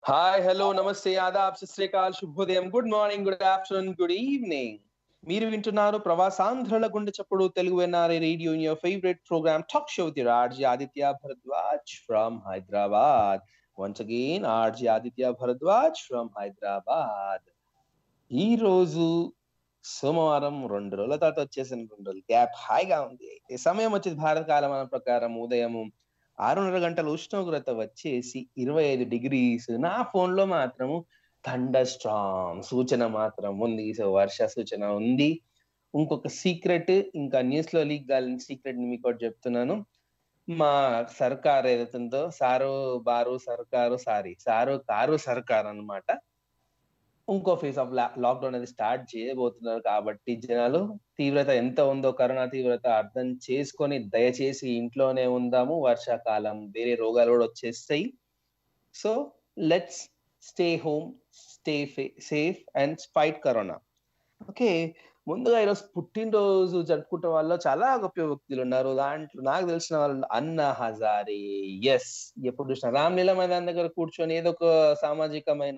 Hi hello నమస్తే ఆదాబ్ సశ్రీకాల్ శుభోదయం good morning good afternoon good evening మీరు వింటున్నారు ప్రవాసాంధ్రుల గుండె చప్పుడు Telugu NRI radio in your favourite programme talk show with RJ Aditya Bharadwaj from Hyderabad once again RJ Aditya Bharadwaj from Hyderabad ఈ రోజు సోమవారం రెండు రోజుల తర్వాత వచ్చేసిన రెండు రోజులు గ్యాప్ హాయిగా ఉంది ఈ సమయం వచ్చేసి భారత కాలమాన ప్రకారం ఉదయం ఆరున్నర గంటల ఉష్ణోగ్రత వచ్చేసి ఇరవై ఐదు డిగ్రీస్ నా ఫోన్ లో మాత్రము థండర్ స్ట్రాంగ్ సూచన మాత్రం ఉంది సో వర్ష సూచన ఉంది ఇంకొక సీక్రెట్ ఇంకా న్యూస్ లో లీక్ కాలని సీక్రెట్ మీకు ఒకటి చెప్తున్నాను మా సర్కార్ ఏదైతుందో సారు బారు సర్కారు సారీ సారు కారు సర్కార్ అన్నమాట ఇంకో ఫేస్ ఆఫ్ లాక్డౌన్ అది స్టార్ట్ చేయబోతున్నారు కాబట్టి జనాలు తీవ్రత ఎంత ఉందో కరోనా తీవ్రత అర్థం చేసుకొని దయచేసి ఇంట్లోనే ఉందాము వర్షాకాలం వేరే రోగాలు కూడా వచ్చేస్తాయి so let's stay home stay safe and fight corona okay ముందుగా ఈరోజు పుట్టినరోజు జరుపుకుంటే వాళ్ళు చాలా గొప్ప వ్యక్తులు ఉన్నారు దాంట్లో నాకు తెలిసిన వాళ్ళు అన్న హజారే ఎస్ ఎప్పుడు చూసిన రామ్లీల మైదాన్ దగ్గర కూర్చొని ఏదో ఒక సామాజికమైన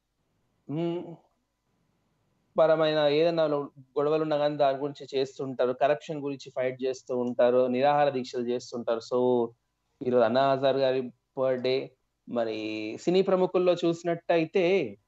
పరమైన ఏదైనా గొడవలు ఉన్నా కానీ దాని గురించి చేస్తుంటారు కరప్షన్ గురించి ఫైట్ చేస్తూ ఉంటారు నిరాహార దీక్షలు చేస్తుంటారు సో ఈరోజు అన్నా హజార్ గారి బర్త్డే మరి సినీ ప్రముఖుల్లో చూసినట్టయితే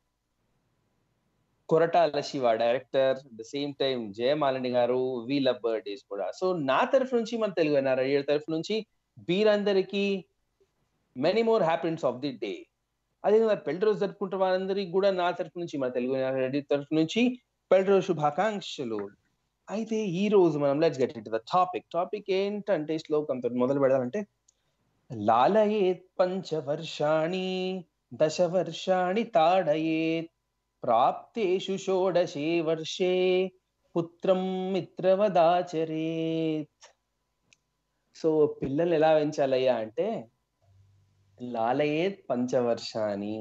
Koratala Siva director the same time Jayamalini గారు వీళ్ళ బర్త్డేస్ కూడా సో నా తరఫు నుంచి మన తెలుగు ఎన్ఆర్ఐ తరఫు నుంచి వీరందరికీ many more happiness of the day అదే పెళ్లి రోజు జరుపుకుంటే వారందరికి కూడా నా తరఫు నుంచి మన తెలుగు రెడ్డి తరఫు నుంచి పెళ్లి రోజు శుభాకాంక్షలు అయితే ఈ రోజు మనం let's get it the topic topic ఏంటంటే శ్లోకంతో మొదలు పెడదామంటే లాలయేత్ పంచవర్షాణి దశ వర్షాణి తాడయేత్ ప్రాప్తేషు షోడశే వర్షే పుత్రం మిత్రవదాచరేత్ సో పిల్లలు ఎలా పెంచాలయ్యా అంటే లాలయేత్ పంచవర్షాని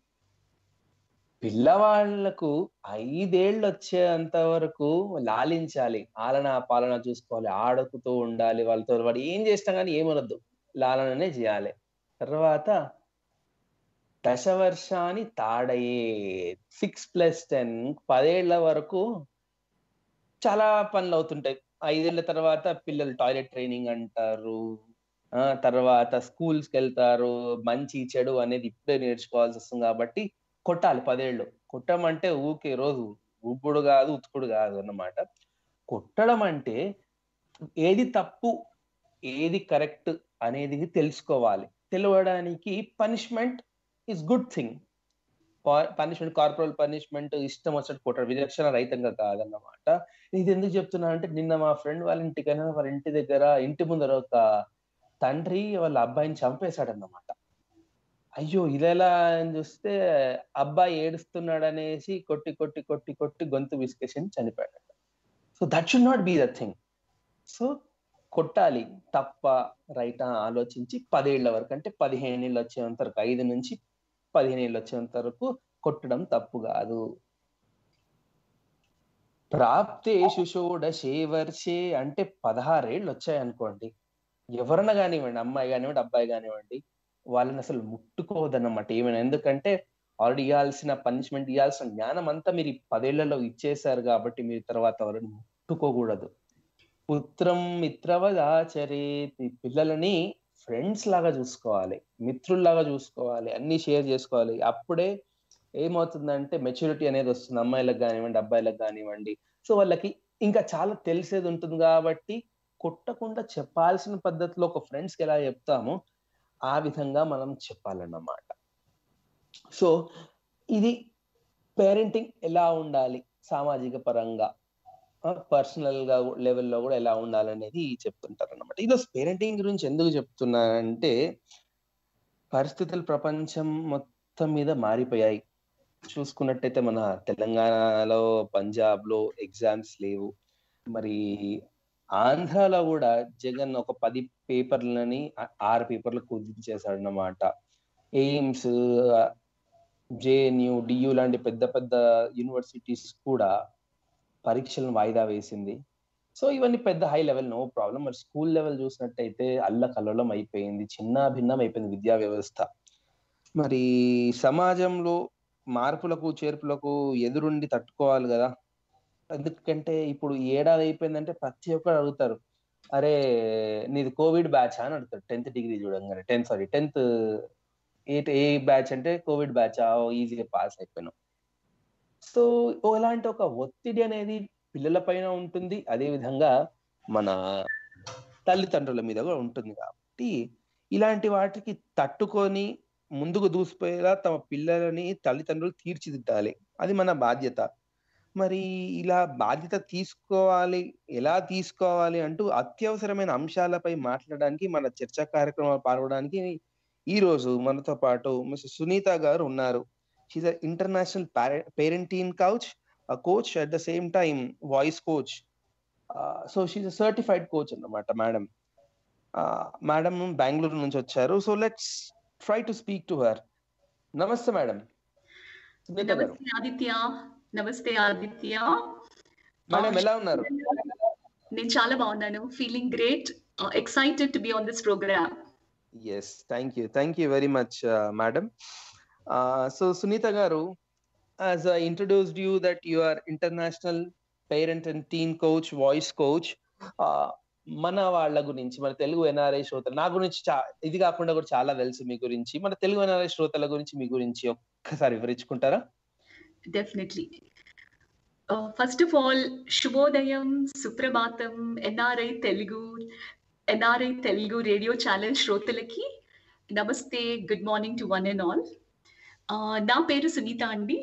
పిల్లవాళ్లకు ఐదేళ్ళు వచ్చేంత వరకు లాలించాలి ఆలన పాలన చూసుకోవాలి ఆడుకుతూ ఉండాలి వాళ్ళతో వాడు ఏం చేసినా కానీ ఏమనొద్దు లాలననే చేయాలి తర్వాత దశవర్షాన్ని తాడయే సిక్స్ ప్లస్ టెన్ పదేళ్ల వరకు చాలా పనులు అవుతుంటాయి ఐదేళ్ల తర్వాత పిల్లలు టాయిలెట్ ట్రైనింగ్ అంటారు ఆ తర్వాత స్కూల్స్ కి వెళ్తారు మంచి చెడు అనేది ఇప్పుడే నేర్చుకోవాల్సి వస్తుంది కాబట్టి కొట్టాలి పదేళ్ళు కొట్టమంటే ఊకే రోజు ఊపుడు కాదు ఉతుకుడు కాదు అన్నమాట కొట్టడం అంటే ఏది తప్పు ఏది కరెక్ట్ అనేది తెలుసుకోవాలి తెలియడానికి punishment is good thing punishment corporal punishment ఇష్టం వచ్చినట్టు కొట్టడం విచక్షణ రహితంగా కాదన్నమాట ఇది ఎందుకు చెప్తున్నా అంటే నిన్న మా ఫ్రెండ్ వాళ్ళ ఇంటికైనా వాళ్ళ ఇంటి దగ్గర ఇంటి ముందర ఒక తండ్రి వాళ్ళ అబ్బాయిని చంపేశాడన్నమాట అయ్యో ఇదెలా అని చూస్తే అబ్బాయి ఏడుస్తున్నాడు అనేసి కొట్టి కొట్టి కొట్టి కొట్టి గొంతు విసికేసి చనిపోయాడు so that should not be the thing so కొట్టాలి తప్ప రైట్ ఆలోచించి పదేళ్ల వరకు అంటే పదిహేను ఏళ్ళు వచ్చేంత వరకు ఐదు నుంచి పదిహేను ఏళ్ళు వచ్చేంత వరకు కొట్టడం తప్పు కాదు ప్రాప్తేషు షోడశే వర్షే అంటే పదహారేళ్ళు వచ్చాయనుకోండి ఎవరన్నా కానివ్వండి అమ్మాయి కానివ్వండి అబ్బాయి కానివ్వండి వాళ్ళని అసలు ముట్టుకోవద్దన్నమాట ఏమైనా ఎందుకంటే ఆల్రెడీ ఇవ్వాల్సిన పనిష్మెంట్ ఇవ్వాల్సిన జ్ఞానం అంతా మీరు పదేళ్లలో ఇచ్చేసారు కాబట్టి మీరు తర్వాత వాళ్ళని ముట్టుకోకూడదు పుత్రం మిత్రవదాచరే పిల్లలని ఫ్రెండ్స్ లాగా చూసుకోవాలి మిత్రుల్లాగా చూసుకోవాలి అన్ని షేర్ చేసుకోవాలి అప్పుడే ఏమవుతుందంటే మెచ్యూరిటీ అనేది వస్తుంది అమ్మాయిలకు కానివ్వండి అబ్బాయిలకు కానివ్వండి సో వాళ్ళకి ఇంకా చాలా తెలిసేది ఉంటుంది కాబట్టి కొట్టకుండా చెప్పాల్సిన పద్ధతిలో ఒక ఫ్రెండ్స్కి ఎలా చెప్తామో ఆ విధంగా మనం చెప్పాలన్నమాట సో ఇది పేరెంటింగ్ ఎలా ఉండాలి సామాజిక పరంగా పర్సనల్ గా లెవెల్లో కూడా ఎలా ఉండాలనేది చెప్తుంటారు అనమాట ఈరోజు పేరెంటింగ్ గురించి ఎందుకు చెప్తున్నానంటే పరిస్థితులు ప్రపంచం మొత్తం మీద మారిపోయాయి చూసుకున్నట్టయితే మన తెలంగాణలో పంజాబ్ లో ఎగ్జామ్స్ లేవు మరి ఆంధ్రాలో కూడా జగన్ ఒక పది పేపర్లని ఆరు పేపర్లు కుదించేశాడు అన్నమాట ఎయిమ్స్ జేఎన్యు డియు లాంటి పెద్ద పెద్ద యూనివర్సిటీస్ కూడా పరీక్షలను వాయిదా వేసింది సో ఇవన్నీ పెద్ద హై లెవెల్ నో ప్రాబ్లం మరి స్కూల్ లెవెల్ చూసినట్టయితే అల్ల కల్లోలం అయిపోయింది చిన్న భిన్నం అయిపోయింది విద్యా వ్యవస్థ మరి సమాజంలో మార్పులకు చేర్పులకు ఎదురుండి తట్టుకోవాలి కదా ఎందుకంటే ఇప్పుడు ఏడాది అయిపోయిందంటే ప్రతి ఒక్కరు అడుగుతారు అరే నీది కోవిడ్ బ్యాచ్ అని అడుగుతారు టెన్త్ డిగ్రీ చూడంగానే టెన్త్ సారీ టెన్త్ ఏ ఏ బ్యాచ్ అంటే కోవిడ్ బ్యాచ్ ఈజీగా పాస్ అయిపోయినాం సో ఇలాంటి ఒక ఒత్తిడి అనేది పిల్లల పైన ఉంటుంది అదే విధంగా మన తల్లిదండ్రుల మీద కూడా ఉంటుంది కాబట్టి ఇలాంటి వాటికి తట్టుకొని ముందుకు దూసిపోయేలా తమ పిల్లలని తల్లిదండ్రులు తీర్చిదిద్దాలి అది మన బాధ్యత మరి ఇలా బాధ్యత తీసుకోవాలి ఎలా తీసుకోవాలి అంటూ అత్యవసరమైన అంశాలపై మాట్లాడడానికి మన చర్చా కార్యక్రమాలు పాల్గొనడానికి ఈ రోజు మనతో పాటు మిస్టర్ సునీత గారు ఉన్నారు she international parent teen coach coach at the same time voice coach so she certified coach అన్నమాట మేడం మేడం బెంగళూరు నుంచి వచ్చారు so let's try to speak to her నమస్తే మేడం సునీత గారు నమస్తే ఆదిత్య నమస్తే ఆదిత్య మేడం ఎలా ఉన్నారు నేను చాలా బాగున్నాను feeling great excited to be on this programme yes thank you thank you very much madam so Sunitha garu as I introduced you that you are international parent and teen coach voice coach మన వాళ్ళ గురించి మన Telugu NRI శ్రోతలు నా గురించి ఇది కాకుండా కూడా చాలా తెలుసు మీ గురించి మన తెలుగు ఎన్ఆర్ఐ శ్రోతల గురించి మీ గురించి ఒక్కసారి వివరించుకుంటారా డెఫినెట్లీ ఫస్ట్ ఆఫ్ ఆల్ శుభోదయం సుప్రభాతం NRI Telugu NRI Telugu radio channel శ్రోతలకి నమస్తే good morning to one and all నా పేరు సునీత అండి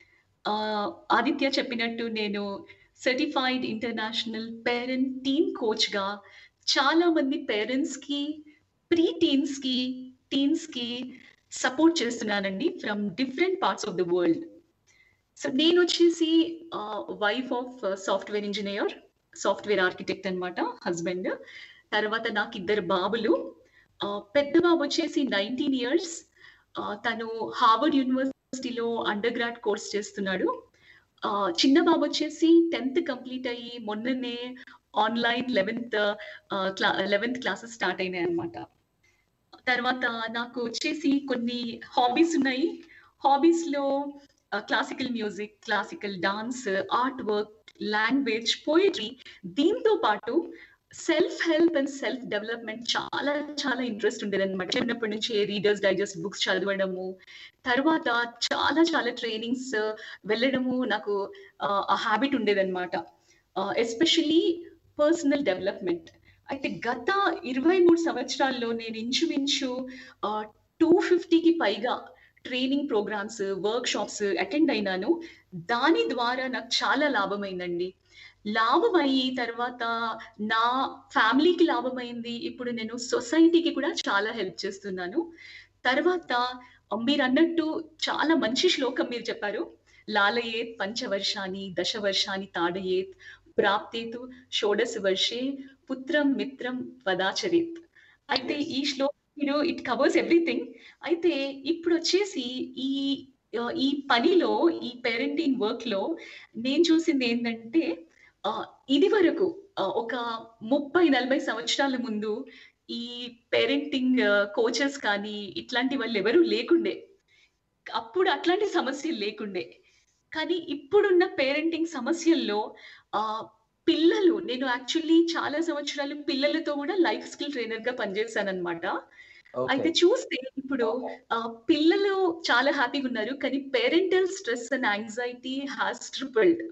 ఆదిత్య చెప్పినట్టు నేను సర్టిఫైడ్ ఇంటర్నేషనల్ పేరెంట్ టీమ్ కోచ్గా చాలా మంది పేరెంట్స్కి ప్రీ టీన్స్కి టీన్స్కి సపోర్ట్ చేస్తున్నానండి from different parts of the world so నేను వచ్చేసి wife of software engineer software architect అనమాట హస్బెండ్ తర్వాత నాకు ఇద్దరు బాబులు పెద్ద బాబు వచ్చేసి నైన్టీన్ ఇయర్స్ తను హార్వర్డ్ యూనివర్సిటీలో అండర్ గ్రాడ్ కోర్స్ చేస్తున్నాడు చిన్న బాబు వచ్చేసి టెన్త్ కంప్లీట్ అయ్యి మొన్ననే ఆన్లైన్ లెవెన్త్ క్లా లెవెన్త్ క్లాసెస్ స్టార్ట్ అయినాయి అనమాట తర్వాత నాకు వచ్చేసి కొన్ని హాబీస్ ఉన్నాయి హాబీస్లో classical music classical dance art work language poetry దీంతో పాటు self help and self development చాలా చాలా ఇంట్రెస్ట్ ఉండేది అనమాట చిన్నప్పటి నుంచి రీడర్స్ డైజెస్ట్ బుక్స్ చదవడము తర్వాత చాలా చాలా ట్రైనింగ్స్ వెళ్ళడము నాకు ఆ హ్యాబిట్ ఉండేదన్నమాట ఎస్పెషలీ పర్సనల్ డెవలప్మెంట్ అయితే గత ఇరవై మూడు సంవత్సరాల్లో నేను ఇంచుమించు టూ ఫిఫ్టీకి పైగా training programs workshops attend అయినాను దాని ద్వారా నాకు చాలా లాభమైందండి లాభం అయ్యి తర్వాత నా ఫ్యామిలీకి లాభమైంది ఇప్పుడు నేను సొసైటీకి కూడా చాలా హెల్ప్ చేస్తున్నాను తర్వాత మీరు అన్నట్టు చాలా మంచి శ్లోకం మీరు చెప్పారు లాలయేత్ పంచవర్షాన్ని దశవర్షాన్ని తాడయేత్ ప్రాప్తేతు షోడశ వర్షే పుత్రం మిత్రం వదాచరేత్ అయితే ఈ శ్లోకం మీరు ఇట్ కవర్స్ ఎవ్రీథింగ్ అయితే ఇప్పుడు వచ్చేసి ఈ ఈ పనిలో ఈ పేరెంటింగ్ వర్క్ లో నేను చూసింది ఏంటంటే ఇది వరకు ఒక ముప్పై నలభై సంవత్సరాల ముందు ఈ పేరెంటింగ్ కోచెస్ కానీ ఇట్లాంటి వాళ్ళు ఎవరు లేకుండే అప్పుడు అట్లాంటి సమస్యలు లేకుండే కానీ ఇప్పుడున్న పేరెంటింగ్ సమస్యల్లో ఆ పిల్లలు నేను యాక్చువల్లీ చాలా సంవత్సరాలు పిల్లలతో కూడా లైఫ్ స్కిల్ ట్రైనర్ గా పనిచేశాను అనమాట అయితే చూస్తే ఇప్పుడు పిల్లలు చాలా హ్యాపీగా ఉన్నారు కానీ parental stress and anxiety has tripled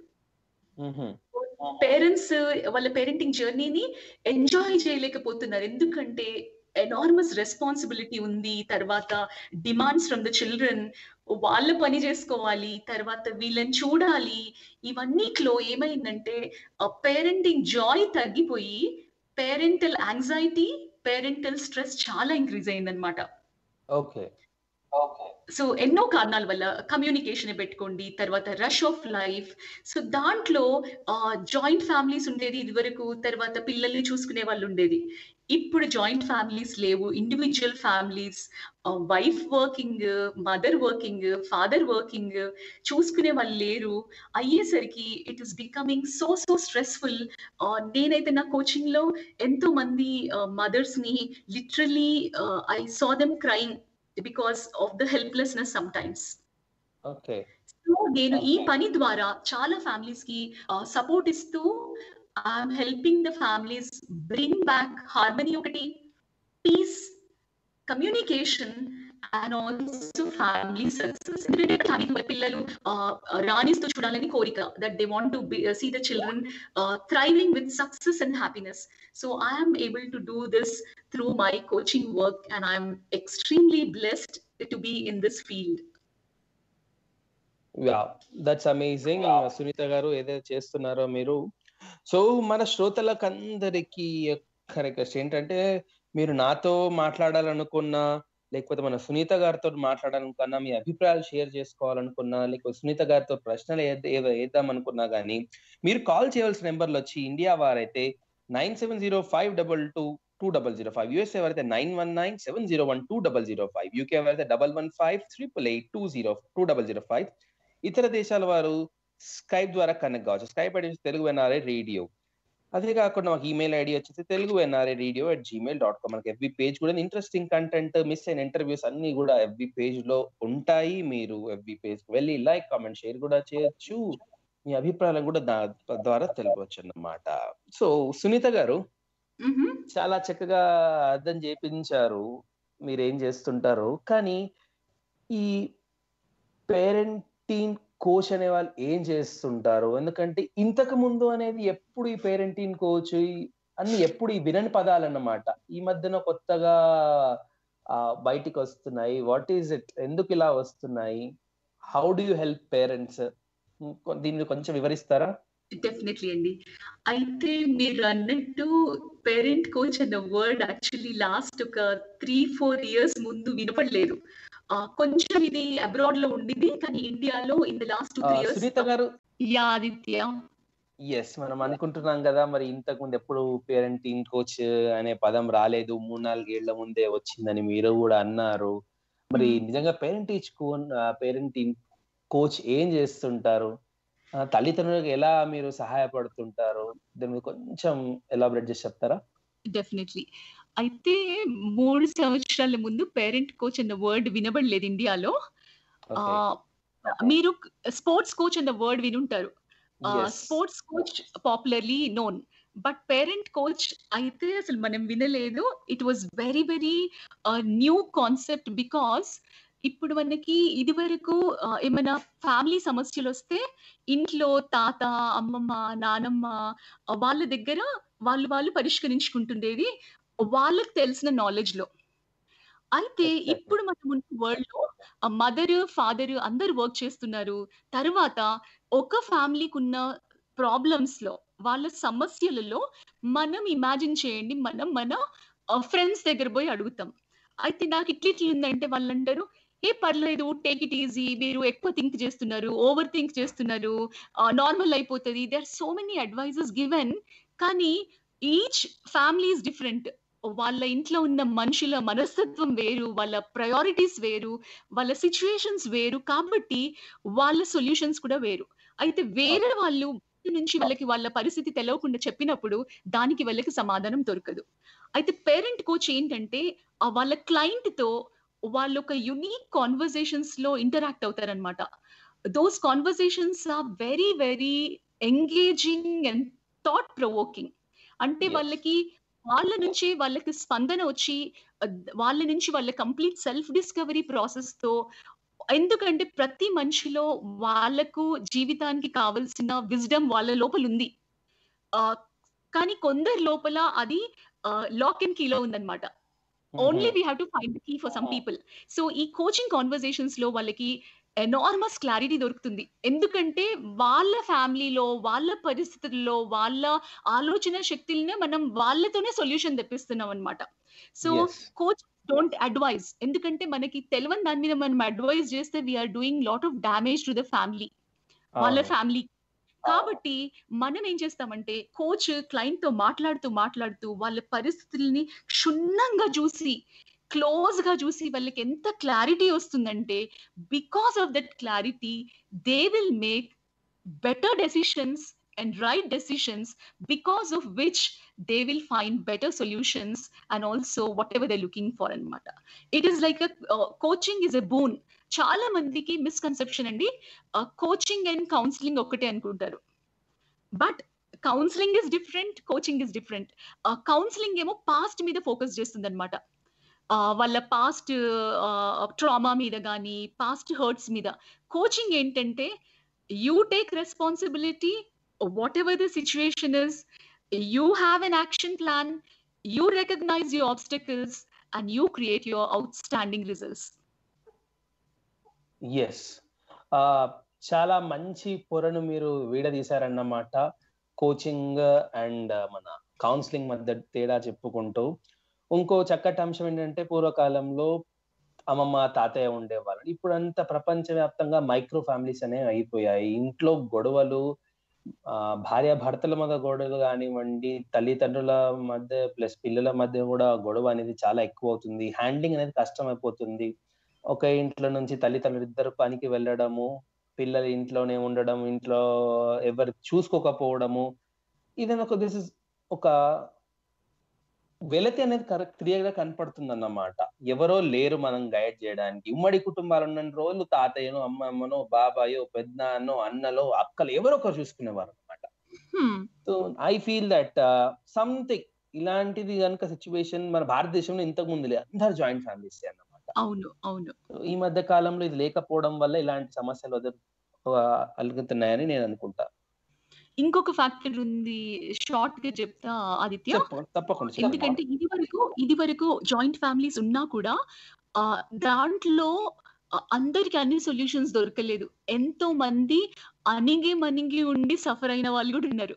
parents వాళ్ళ పేరెంటింగ్ జర్నీని ఎంజాయ్ చేయలేకపోతున్నారు ఎందుకంటే ఎనార్మస్ రెస్పాన్సిబిలిటీ ఉంది తర్వాత డిమాండ్స్ ఫ్రమ్ ద చిల్డ్రన్ వాళ్ళ పని చేసుకోవాలి తర్వాత వీళ్ళని చూడాలి ఇవన్నీట్లో ఏమైందంటే పేరెంటింగ్ జాయ్ తగ్గిపోయి పేరెంటల్ యాంగ్జైటీ పేరెంటల్ స్ట్రెస్ చాలా ఇంక్రీజ్ అయిందనమాట ఓకే సో ఎన్నో కారణాల వల్ల కమ్యూనికేషన్ పెట్టుకోండి తర్వాత రష్ ఆఫ్ లైఫ్ సో దాంట్లో జాయింట్ ఫ్యామిలీస్ ఉండేది ఇదివరకు తర్వాత పిల్లల్ని చూసుకునే వాళ్ళు ఉండేది ఇప్పుడు జాయింట్ ఫ్యామిలీస్ లేవు individual families wife working mother working father working చూసుకునే వాళ్ళు లేరు అయ్యేసరికి it is becoming so so stressful నేనైతే నా కోచింగ్ లో ఎంతో మంది మదర్స్ ని literally I saw them crime because of the helplessness sometimes okay so నేను ఈ పని ద్వారా చాలా ఫ్యామిలీస్ కి సపోర్ట్ ఇస్తూ I'm helping the families bring back harmony ఒకటి peace communication and also family success ఎందుకంటే ఫ్యామిలీ పిల్లలు రాణిస్తూ చూడాలని కోరిక that they want to see the children thriving with success and happiness so I'm able to do this through my coaching work and I'm extremely blessed to be in this field yeah that's amazing Sunitha garu ఏదైతే చేస్తున్నారో మీరు so మన శ్రోతలకు అందరికి request ఏంటంటే మీరు నాతో మాట్లాడాలనుకున్నా లేకపోతే మన సునీత గారితో మాట్లాడాలనుకున్నా మీ అభిప్రాయాలు షేర్ చేసుకోవాలనుకున్నా లేకపోతే సునీత గారితో ప్రశ్నలు వేద్దాం అనుకున్నా కానీ మీరు కాల్ చేయవలసిన నెంబర్లు వచ్చి ఇండియా వారైతే nine seven zero five double two two double zero five USA వారైతే nine one nine seven zero one two double zero five UK వారైతే double one five triple eight two zero two double zero five ఇతర దేశాల వారు Skype ద్వారా connect కావచ్చు Skype ID Telugu NRI radio అదే కాకుండా మాకు ఈమెయిల్ ఐడి వచ్చేసి Telugu NRI radio at gmail dot com మనకి ఎఫ్బి పేజ్ కూడా ఇంట్రెస్టింగ్ కంటెంట్ మిస్ అయిన ఇంటర్వ్యూస్ అన్ని కూడా ఎఫ్బి పేజ్ లో ఉంటాయి మీరు ఎఫ్బి పేజ్ వెళ్ళి లైక్ కామెంట్ షేర్ కూడా చేయొచ్చు మీ అభిప్రాయాలను కూడా దా ద్వారా తెలియవచ్చు అన్నమాట సో సునీత గారు చాలా చక్కగా అర్థం చేపించారు మీరు ఏం చేస్తుంటారు కానీ ఈ పేరెంటీన్ కోచ్ అనే వాళ్ళు ఏం చేస్తుంటారు ఎందుకంటే ఇంతకు ముందు అనేది ఎప్పుడు ఈ పేరెంటీన్ కోచ్ అన్ని ఎప్పుడు ఈ వినని పదాలు అన్నమాట ఈ మధ్యన కొత్తగా బయటికి వస్తున్నాయి వాట్ ఈస్ ఇట్ ఎందుకు ఇలా వస్తున్నాయి how do you help parents దీన్ని కొంచెం వివరిస్తారా డెఫినెట్లీ అండి అయితే మీరు అన్నట్టు పేరెంట్ కోచ్ అన్న వర్డ్ యాక్చువల్లీ లాస్ట్ ఒక త్రీ ఫోర్ ఇయర్స్ ముందు వినపడలేదు కొంచెం ఇది అబ్రాడ్ లో ఉండింది కానీ ఇండియాలో in the last two three years Sunitha garu yeah Aditya yes మనం అనుకుంటున్నాం కదా మరి ఇంతకు ముందు ఎప్పుడు పేరెంటింగ్ కోచ్ అనే పదం రాలేదు మూడు నాలుగేళ్ల ముందే వచ్చిందని మీరు కూడా అన్నారు మరి నిజంగా పేరెంట్ టీచ్ పేరెంటింగ్ కోచ్ ఏం చేస్తుంటారు తల్లిదండ్రులకు ఎలా మీరు సహాయపడుతుంటారు దీని మీద కొంచెం ఎలాబరేట్ చేసి చెప్తారా డెఫినెట్లీ అయితే మూడు సంవత్సరాల ముందు పేరెంట్ కోచ్ అన్న వర్డ్ వినబడలేదు ఇండియాలో మీరు స్పోర్ట్స్ కోచ్ అన్న వర్డ్ వినుంటారు sports coach popularly known but parent coach అయితే అసలు మనం వినలేదు it was very very new concept because ఇప్పుడు మనకి ఇది వరకు ఏమైనా ఫ్యామిలీ సమస్యలు వస్తే ఇంట్లో తాత అమ్మమ్మ నానమ్మ వాళ్ళ దగ్గర వాళ్ళు వాళ్ళు పరిష్కరించుకుంటుండేది వాళ్ళకి తెలిసిన నాలెడ్జ్ లో అయితే ఇప్పుడు మనం ఉన్న వరల్డ్ లో మదర్ ఫాదర్ అందరు వర్క్ చేస్తున్నారు తర్వాత ఒక ఫ్యామిలీకి ఉన్న ప్రాబ్లమ్స్ లో వాళ్ళ సమస్యలలో మనం ఇమాజిన్ చేయండి మనం మన ఫ్రెండ్స్ దగ్గర పోయి అడుగుతాం అయితే నాకు ఇట్లా ఇట్లా ఉందంటే వాళ్ళు అంటారు ఏ పర్లేదు టేక్ ఇట్ ఈజీ మీరు ఎక్కువ థింక్ చేస్తున్నారు ఓవర్ థింక్ చేస్తున్నారు నార్మల్ అయిపోతుంది they are so many advises given కానీ ఈచ్ ఫ్యామిలీ ఈస్ డిఫరెంట్ వాళ్ళ ఇంట్లో ఉన్న మనుషుల మనస్తత్వం వేరు వాళ్ళ ప్రయారిటీస్ వేరు వాళ్ళ సిచ్యువేషన్స్ వేరు కాబట్టి వాళ్ళ సొల్యూషన్స్ కూడా వేరు అయితే వేరే వాళ్ళు నుంచి వాళ్ళకి వాళ్ళ పరిస్థితి తెలియకుండా చెప్పినప్పుడు దానికి వాళ్ళకి సమాధానం దొరకదు అయితే పేరెంట్ కోచ్ ఏంటంటే వాళ్ళ క్లయింట్ తో వాళ్ళు ఒక యునీక్ కాన్వర్సేషన్స్ లో ఇంటరాక్ట్ అవుతారనమాట those conversations are very very engaging and thought provoking అంటే వాళ్ళకి వాళ్ళ నుంచి వాళ్ళకి స్పందన వచ్చి వాళ్ళ నుంచి వాళ్ళ కంప్లీట్ సెల్ఫ్ డిస్కవరీ ప్రాసెస్ తో ఎందుకంటే ప్రతి మనిషిలో వాళ్ళకు జీవితానికి కావలసిన విజ్డమ్ వాళ్ళ లోపల ఉంది కానీ కొందరి లోపల అది లాక్ అండ్ కీలో ఉందన్నమాట only we have to find key for some people so ఈ కోచింగ్ కాన్వర్సేషన్స్ లో వాళ్ళకి ఎనార్మస్ క్లారిటీ దొరుకుతుంది ఎందుకంటే వాళ్ళ ఫ్యామిలీలో వాళ్ళ పరిస్థితుల్లో వాళ్ళ ఆలోచన శక్తులనే మనం వాళ్ళతోనే సొల్యూషన్ తెప్పిస్తున్నాం అనమాట సో కోచ్ డోంట్ అడ్వైజ్ ఎందుకంటే మనకి తెలియని దాని మీద మనం అడ్వైజ్ చేస్తే we are doing lot of damage to the family వాళ్ళ ఫ్యామిలీ కాబట్టి మనం ఏం చేస్తామంటే కోచ్ క్లయింట్ తో మాట్లాడుతూ మాట్లాడుతూ వాళ్ళ పరిస్థితుల్ని క్షుణ్ణంగా చూసి క్లోజ్ గా చూసి వాళ్ళకి ఎంత క్లారిటీ వస్తుందంటే because of that clarity they will make better decisions and right decisions because of which they will find better solutions and also whatever they're looking for అనమాట it is like coaching is a boon చాలా మందికి misconception అండి coaching and counselling ఒక్కటే అనుకుంటారు but counselling is different coaching is different counselling ఏమో past మీద focus చేస్తుంది అనమాట వాళ్ళ పాస్ట్ ట్రామా మీద కానీ పాస్ట్ హర్ట్స్ మీద కోచింగ్ ఏంటంటే you take responsibility whatever the situation is you have an action plan you recognise your obstacles and you create your outstanding results yes చాలా మంచి పొరను మీరు వీడదీశారన్నమాట కోచింగ్ అండ్ మన కౌన్సిలింగ్ మధ్య తేడా చెప్పుకుంటూ ఇంకో చక్కటి అంశం ఏంటంటే పూర్వకాలంలో అమ్మమ్మ తాతయ్య ఉండేవాళ్ళు ఇప్పుడు అంతా ప్రపంచవ్యాప్తంగా మైక్రో ఫ్యామిలీస్ అనేవి అయిపోయాయి ఇంట్లో గొడవలు భార్య భర్తల మధ్య గొడవలు కానివ్వండి తల్లిదండ్రుల మధ్య ప్లస్ పిల్లల మధ్య కూడా గొడవ అనేది చాలా ఎక్కువ అవుతుంది హ్యాండ్లింగ్ అనేది కష్టం అయిపోతుంది ఒక ఇంట్లో నుంచి తల్లిదండ్రులు ఇద్దరు పనికి వెళ్ళడము పిల్లలు ఇంట్లోనే ఉండడం ఇంట్లో ఎవరు చూసుకోకపోవడము ఇదైనా ఒక దిస్ ఇస్ ఒక వెలతి అనేది కరెక్ట్ క్లియర్ గా కనపడుతుంది అన్నమాట ఎవరో లేరు మనం గైడ్ చేయడానికి ఉమ్మడి కుటుంబాలు ఉన్న రోజులు తాతయ్యను అమ్మమ్మనో బాబాయో పెద్దనో అన్నలో అక్కలు ఎవరో ఒకరు చూసుకునేవారు అనమాట so I feel that something ఇలాంటిది కనుక సిచ్యువేషన్ మన భారతదేశంలో ఇంతకు ముందు లేదు అందరు జాయింట్ ఫ్యామిలీస్ అన్నమాట అవును అవును ఈ మధ్య కాలంలో ఇది లేకపోవడం వల్ల ఇలాంటి సమస్యలు అలుగుతున్నాయని నేను అనుకుంటా ఇంకొక ఫ్యాక్టర్ ఉంది షార్ట్ గా చెప్తా ఆదిత్య తప్పకుండా ఎందుకంటే ఇది వరకు ఇది వరకు జాయింట్ ఫ్యామిలీస్ ఉన్నా కూడా దాంట్లో అందరికి అన్ని సొల్యూషన్స్ దొరకలేదు ఎంతో మంది అణిగి మణిగి ఉండి సఫర్ అయిన వాళ్ళు కూడా ఉన్నారు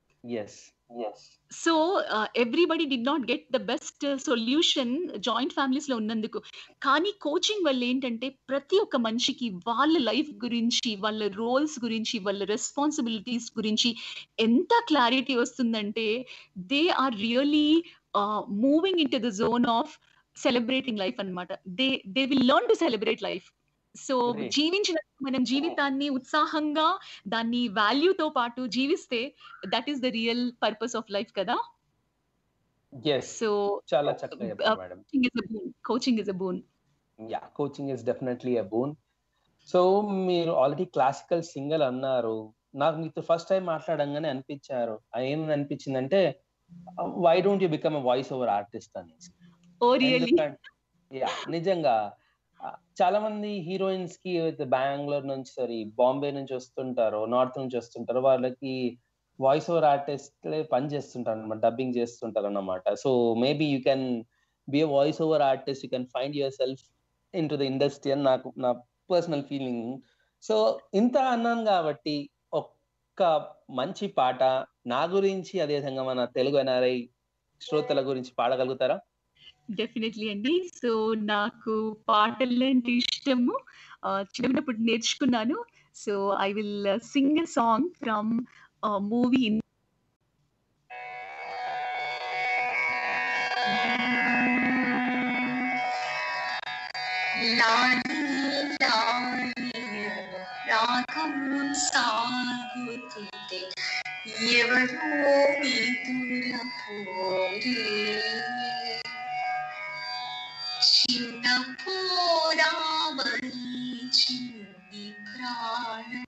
so everybody did not get the best solution joint families లో ఉన్నందుకు కానీ కోచింగ్ వల్ల ఏంటంటే ప్రతి ఒక్క మనిషికి వాళ్ళ లైఫ్ గురించి వాళ్ళ రోల్స్ గురించి వాళ్ళ రెస్పాన్సిబిలిటీస్ గురించి ఎంత క్లారిటీ వస్తుందంటే they are really moving into the zone of celebrating life అనమాట they they will learn to celebrate life so జీవించిన మనం జీవితాన్ని ఉత్సాహంగా దాన్ని వాల్యూతో పాటు జీవిస్తే that is the real purpose of life కదా సో చాలా చక్కగా coaching is a boon yeah coaching is definitely a boon so మీరు ఆల్రెడీ క్లాసికల్ సింగర్ అన్నారు నాకు మీతో ఫస్ట్ టైం మాట్లాడంగానే అనిపించారు ఏం అనిపించిందంటే why don't you become a voice over artist అని ఓ రియల్లీ యా నిజంగా చాలా మంది హీరోయిన్స్ కి బెంగళూరు నుంచి సారీ బాంబే నుంచి వస్తుంటారు నార్త్ నుంచి వస్తుంటారు వాళ్ళకి వాయిస్ ఓవర్ ఆర్టిస్ట్ పని చేస్తుంటారు అనమాట డబ్బింగ్ చేస్తుంటారు అన్నమాట so maybe you can be a voice over artist you can find yourself into the industry అని నాకు నా పర్సనల్ ఫీలింగ్ సో ఇంత అన్నాను కాబట్టి ఒక్క మంచి పాట నా గురించి అదేవిధంగా మన తెలుగు ఎన్ఆర్ఐ శ్రోతల గురించి పాడగలుగుతారా డెఫినెట్లీ అండి సో నాకు పాటలు అంటే ఇష్టము చిన్నప్పుడు నేర్చుకున్నాను so I will sing a song from movie రాగం సాగుతుంటే ఎవరో విదుల పోరే చిన్న పోరావరి చిన్ని ప్రాణం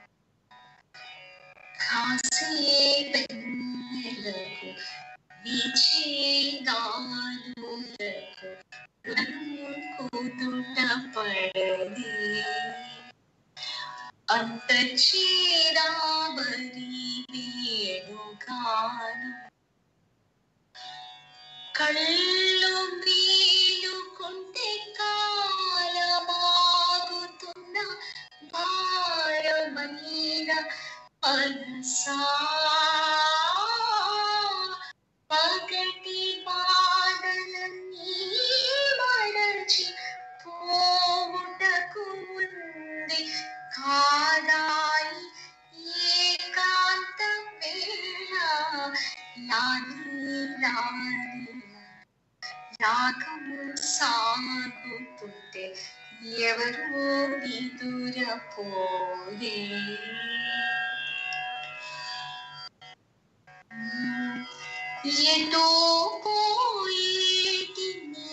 కాసే పెన్నెలకు విచేదానులకు కూతుట పడది అంత చీరాబరి వేణుగానం కళ్ళు వీలుకుంటే కాలమాగుతున్న భారమైన మనసా పగటి బాధలన్నీ మరచి పోవుటకు ఉంది కాదాయి ఏకాంత వేళ లాని లాని రాగము సాగుతుంటే ఎవరో విదురపోయే ఎటో పోయేటి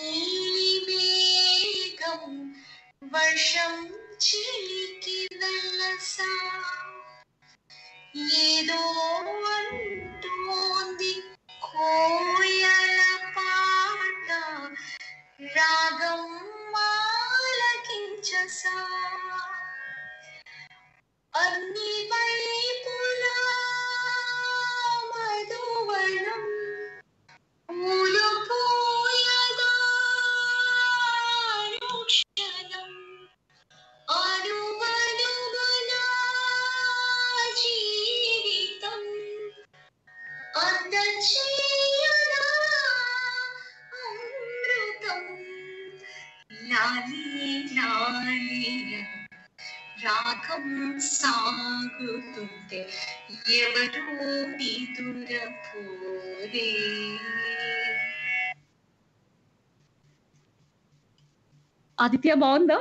నీలిమేఘం వర్షం చిలికి వెళ్ళసా ఏదో అంటోంది కోయల పాట రాగం మాలకించసా అన్ని వైపులా మధువనం పూలు పూయదా అనుక్షణం అనువనుగునా జీవితం అందచేయునా అమృతం లాలి లాలియ రాగం సాగుతుంటే ఎవరు నిదురపోరే ఆదిత్య బాగుందా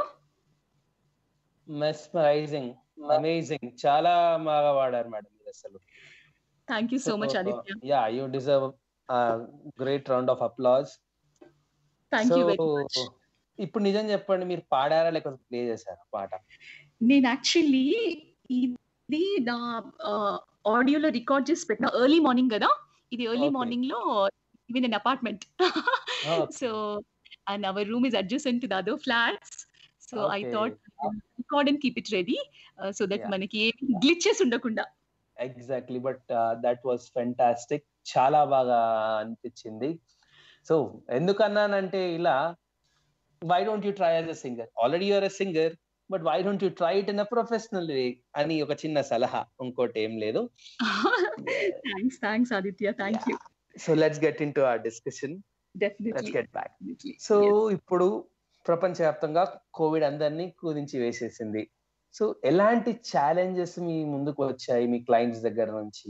మెస్మరైజింగ్ అమేజింగ్ చాలా బాగా వాడారు మేడం మీరు అసలు thank you so much Aditya yeah you deserve great round of applause thank you very much ఇప్పుడు నిజం చెప్పండి మీరు పాడారా లేకపోతే ప్లే చేశారా పాట నేను యాక్చువల్లీ ఇది నా ఆడియోలో రికార్డ్ చేసి పెట్టిన ఎర్లీ మార్నింగ్ కదా ఇది ఎర్లీ Okay. మార్నింగ్ లో ఇవి నేను apartment so and our room is adjacent to the other flats so I Okay. Thought record and keep it ready so that Yeah. మనకి గ్లిచెస్ ఉండకుండా exactly but that was fantastic చాలా బాగా అనిపించింది so ఎందుకన్నానంటే ఇలా why don't you try as a singer already you're a singer but why don't you try it in a professional way అని ఒక చిన్న సలహా ఇంకోటి ఏం లేదు thanks thanks Aditya thank you so let's get into our discussion let's definitely get back so ఇప్పుడు ప్రపంచవ్యాప్తంగా Covid అందరినీ కుదించి వేసేసింది సో ఎలాంటి ఛాలెంజెస్ మీ ముందుకు వచ్చాయి మీ క్లయింట్స్ దగ్గర నుంచి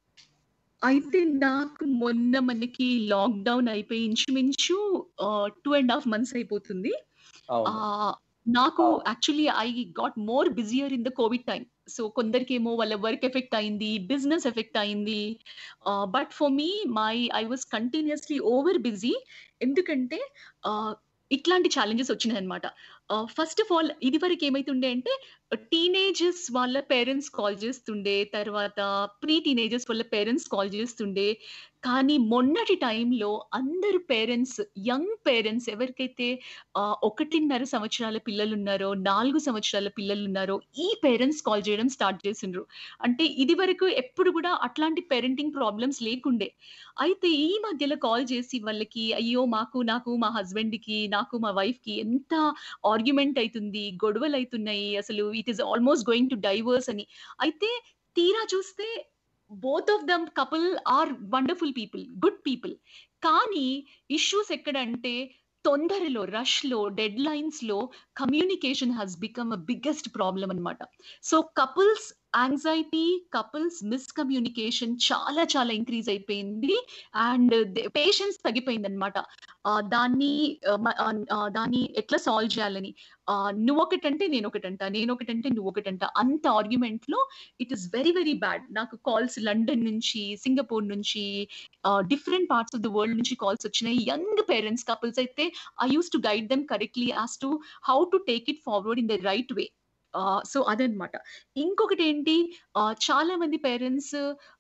అయితే నాకు మొన్న మనకి లాక్డౌన్ అయిపోయి ఇంచుమించు టూ అండ్ హాఫ్ మంత్స్ అయిపోతుంది అవును ఆ, నాకు actually I got more busier in the covid time so కొందరికేమో వాళ్ళ వర్క్ ఎఫెక్ట్ అయింది బిజినెస్ ఎఫెక్ట్ అయింది but for me my I was continuously over busy ఎందుకంటే ఆ, ఇట్లాంటి ఛాలెంజెస్ వచ్చినాయి అనమాట ఫస్ట్ ఆఫ్ ఆల్ ఇది వరకు ఏమైతుండే అంటే టీనేజర్స్ వాళ్ళ పేరెంట్స్ కాల్ చేస్తుండే తర్వాత ప్రీ టీనేజర్స్ వాళ్ళ పేరెంట్స్ కాల్ చేస్తుండే కానీ మొన్నటి టైంలో అందరు పేరెంట్స్ యంగ్ పేరెంట్స్ ఎవరికైతే ఆ, ఒకటిన్నర సంవత్సరాల పిల్లలు ఉన్నారో నాలుగు సంవత్సరాల పిల్లలు ఉన్నారో ఈ పేరెంట్స్ కాల్ చేయడం స్టార్ట్ చేసిండ్రు అంటే ఇది వరకు ఎప్పుడు కూడా అట్లాంటి పేరెంటింగ్ ప్రాబ్లమ్స్ లేకుండే అయితే ఈ మధ్యలో కాల్ చేసి వాళ్ళకి అయ్యో మాకు నాకు మా హస్బెండ్ కి నాకు మా వైఫ్ కి ఎంత ఆర్గ్యుమెంట్ అవుతుంది గొడవలు అవుతున్నాయి అసలు it is almost going to divorce అని అయితే తీరా చూస్తే both of them couple are wonderful people good people కానీ ఇష్యూస్ ఎక్కడంటే తొందరలో రష్ లో డెడ్ లైన్స్ లో communication has become a biggest problem అనమాట so couples anxiety couples miscommunication చాలా చాలా ఇంక్రీజ్ అయిపోయింది అండ్ పేషెన్స్ తగ్గిపోయింది అనమాట దాన్ని ఆ, మ- ఆ, ఆ, దాన్ని ఎట్లా సాల్వ్ చేయాలని ఆ, నువ్వు ఒకటంటే నేను ఒకటంట నేను ఒకటంటే నువ్వు ఒకటంట అంత ఆర్గ్యుమెంట్ లో it is very very bad నాకు కాల్స్ లండన్ నుంచి సింగపూర్ నుంచి different parts of the world నుంచి కాల్స్ వచ్చినాయి యంగ్ పేరెంట్స్ కపుల్స్ అయితే I use to guide them correctly as to how to take it forward in the right way so అదనమాట ఇంకొకటి ఏంటి ఆ, చాలా మంది పేరెంట్స్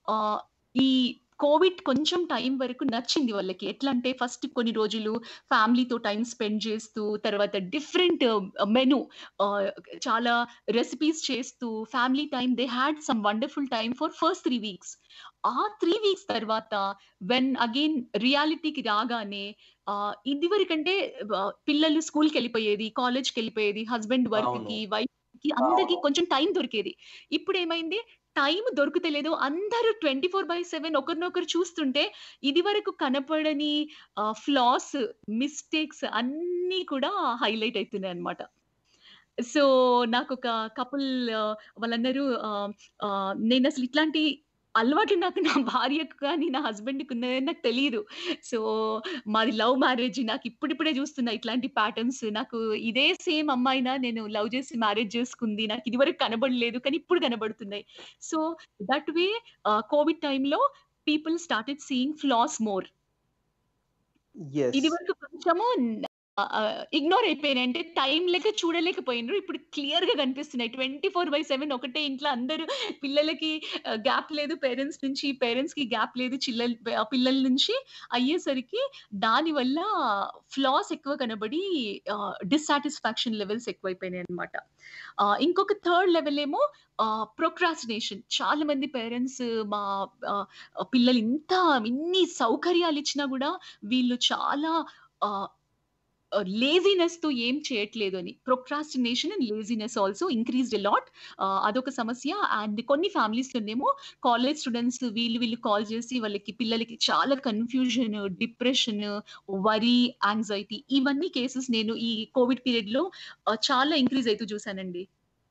ఈ కోవిడ్ కొంచెం టైం వరకు నచ్చింది వాళ్ళకి ఎట్లా అంటే ఫస్ట్ కొన్ని రోజులు ఫ్యామిలీతో టైం స్పెండ్ చేస్తూ తర్వాత డిఫరెంట్ మెను చాలా రెసిపీస్ చేస్తూ family time they had some wonderful time for first three weeks ఆ త్రీ వీక్స్ తర్వాత వెన్ అగైన్ రియాలిటీకి రాగానే ఆ, ఇదివరకంటే ఆ, పిల్లలు స్కూల్కి వెళ్ళిపోయేది కాలేజ్కి వెళ్ళిపోయేది హస్బెండ్ వర్క్ అవును. కి వైఫ్ కి అందరికి కొంచెం టైం దొరికేది ఇప్పుడు ఏమైంది టైం దొరుకుతలేదు అందరూ ట్వంటీ ఫోర్ బై సెవెన్ ఒకరినొకరు చూస్తుంటే ఇది వరకు కనపడని ఫ్లాస్ మిస్టేక్స్ అన్నీ కూడా హైలైట్ అవుతున్నాయి అన్నమాట సో నాకు ఒక కపుల్ వాళ్ళందరూ ఆ, ఆ, నేను అసలు ఇట్లాంటి అలవాట్లు నాకు నా భార్యకు కానీ నా హస్బెండ్కి ఉన్నదని నాకు తెలియదు సో మాది లవ్ మ్యారేజ్ నాకు ఇప్పుడిప్పుడే చూస్తున్నా ఇట్లాంటి ప్యాటర్న్స్ నాకు ఇదే సేమ్ అమ్మాయినా నేను లవ్ చేసి మ్యారేజ్ చేసుకుంది నాకు ఇదివరకు కనబడలేదు కానీ ఇప్పుడు కనబడుతున్నాయి సో దట్ వే కోవిడ్ టైంలో people started seeing flaws more yes ఇది వరకు కొంచెము ఇగ్నోర్ అయిపోయినాయి అంటే టైం లేక చూడలేకపోయినారు ఇప్పుడు క్లియర్ గా కనిపిస్తున్నాయి ట్వంటీ ఫోర్ బై సెవెన్ ఒకటే ఇంట్లో అందరూ పిల్లలకి గ్యాప్ లేదు పేరెంట్స్ నుంచి పేరెంట్స్ కి గ్యాప్ లేదు చిల్లల పిల్లల నుంచి అయ్యేసరికి దాని వల్ల ఫ్లాస్ ఎక్కువ కనబడి డిస్సాటిస్ఫాక్షన్ లెవెల్స్ ఎక్కువైపోయినాయి అనమాట ఇంకొక థర్డ్ లెవెల్ ఏమో ప్రొక్రాస్టినేషన్ చాలా మంది పేరెంట్స్ మా ఆ, పిల్లలు ఇంత ఇన్ని సౌకర్యాలు ఇచ్చినా కూడా వీళ్ళు చాలా లేజినెస్ తో ఏం చేయట్లేదు అని procrastination and laziness also increased lot అదొక సమస్య అండ్ కొన్ని ఫ్యామిలీస్ లోనేమో కాలేజ్ స్టూడెంట్స్ వీళ్ళు వీళ్ళు కాల్ చేసి వాళ్ళకి పిల్లలకి చాలా కన్ఫ్యూజన్ డిప్రెషన్ వరీ యాంగ్జైటీ ఇవన్నీ కేసెస్ నేను ఈ కోవిడ్ పీరియడ్ లో ఆ, చాలా ఇంక్రీజ్ అవుతూ చూసానండి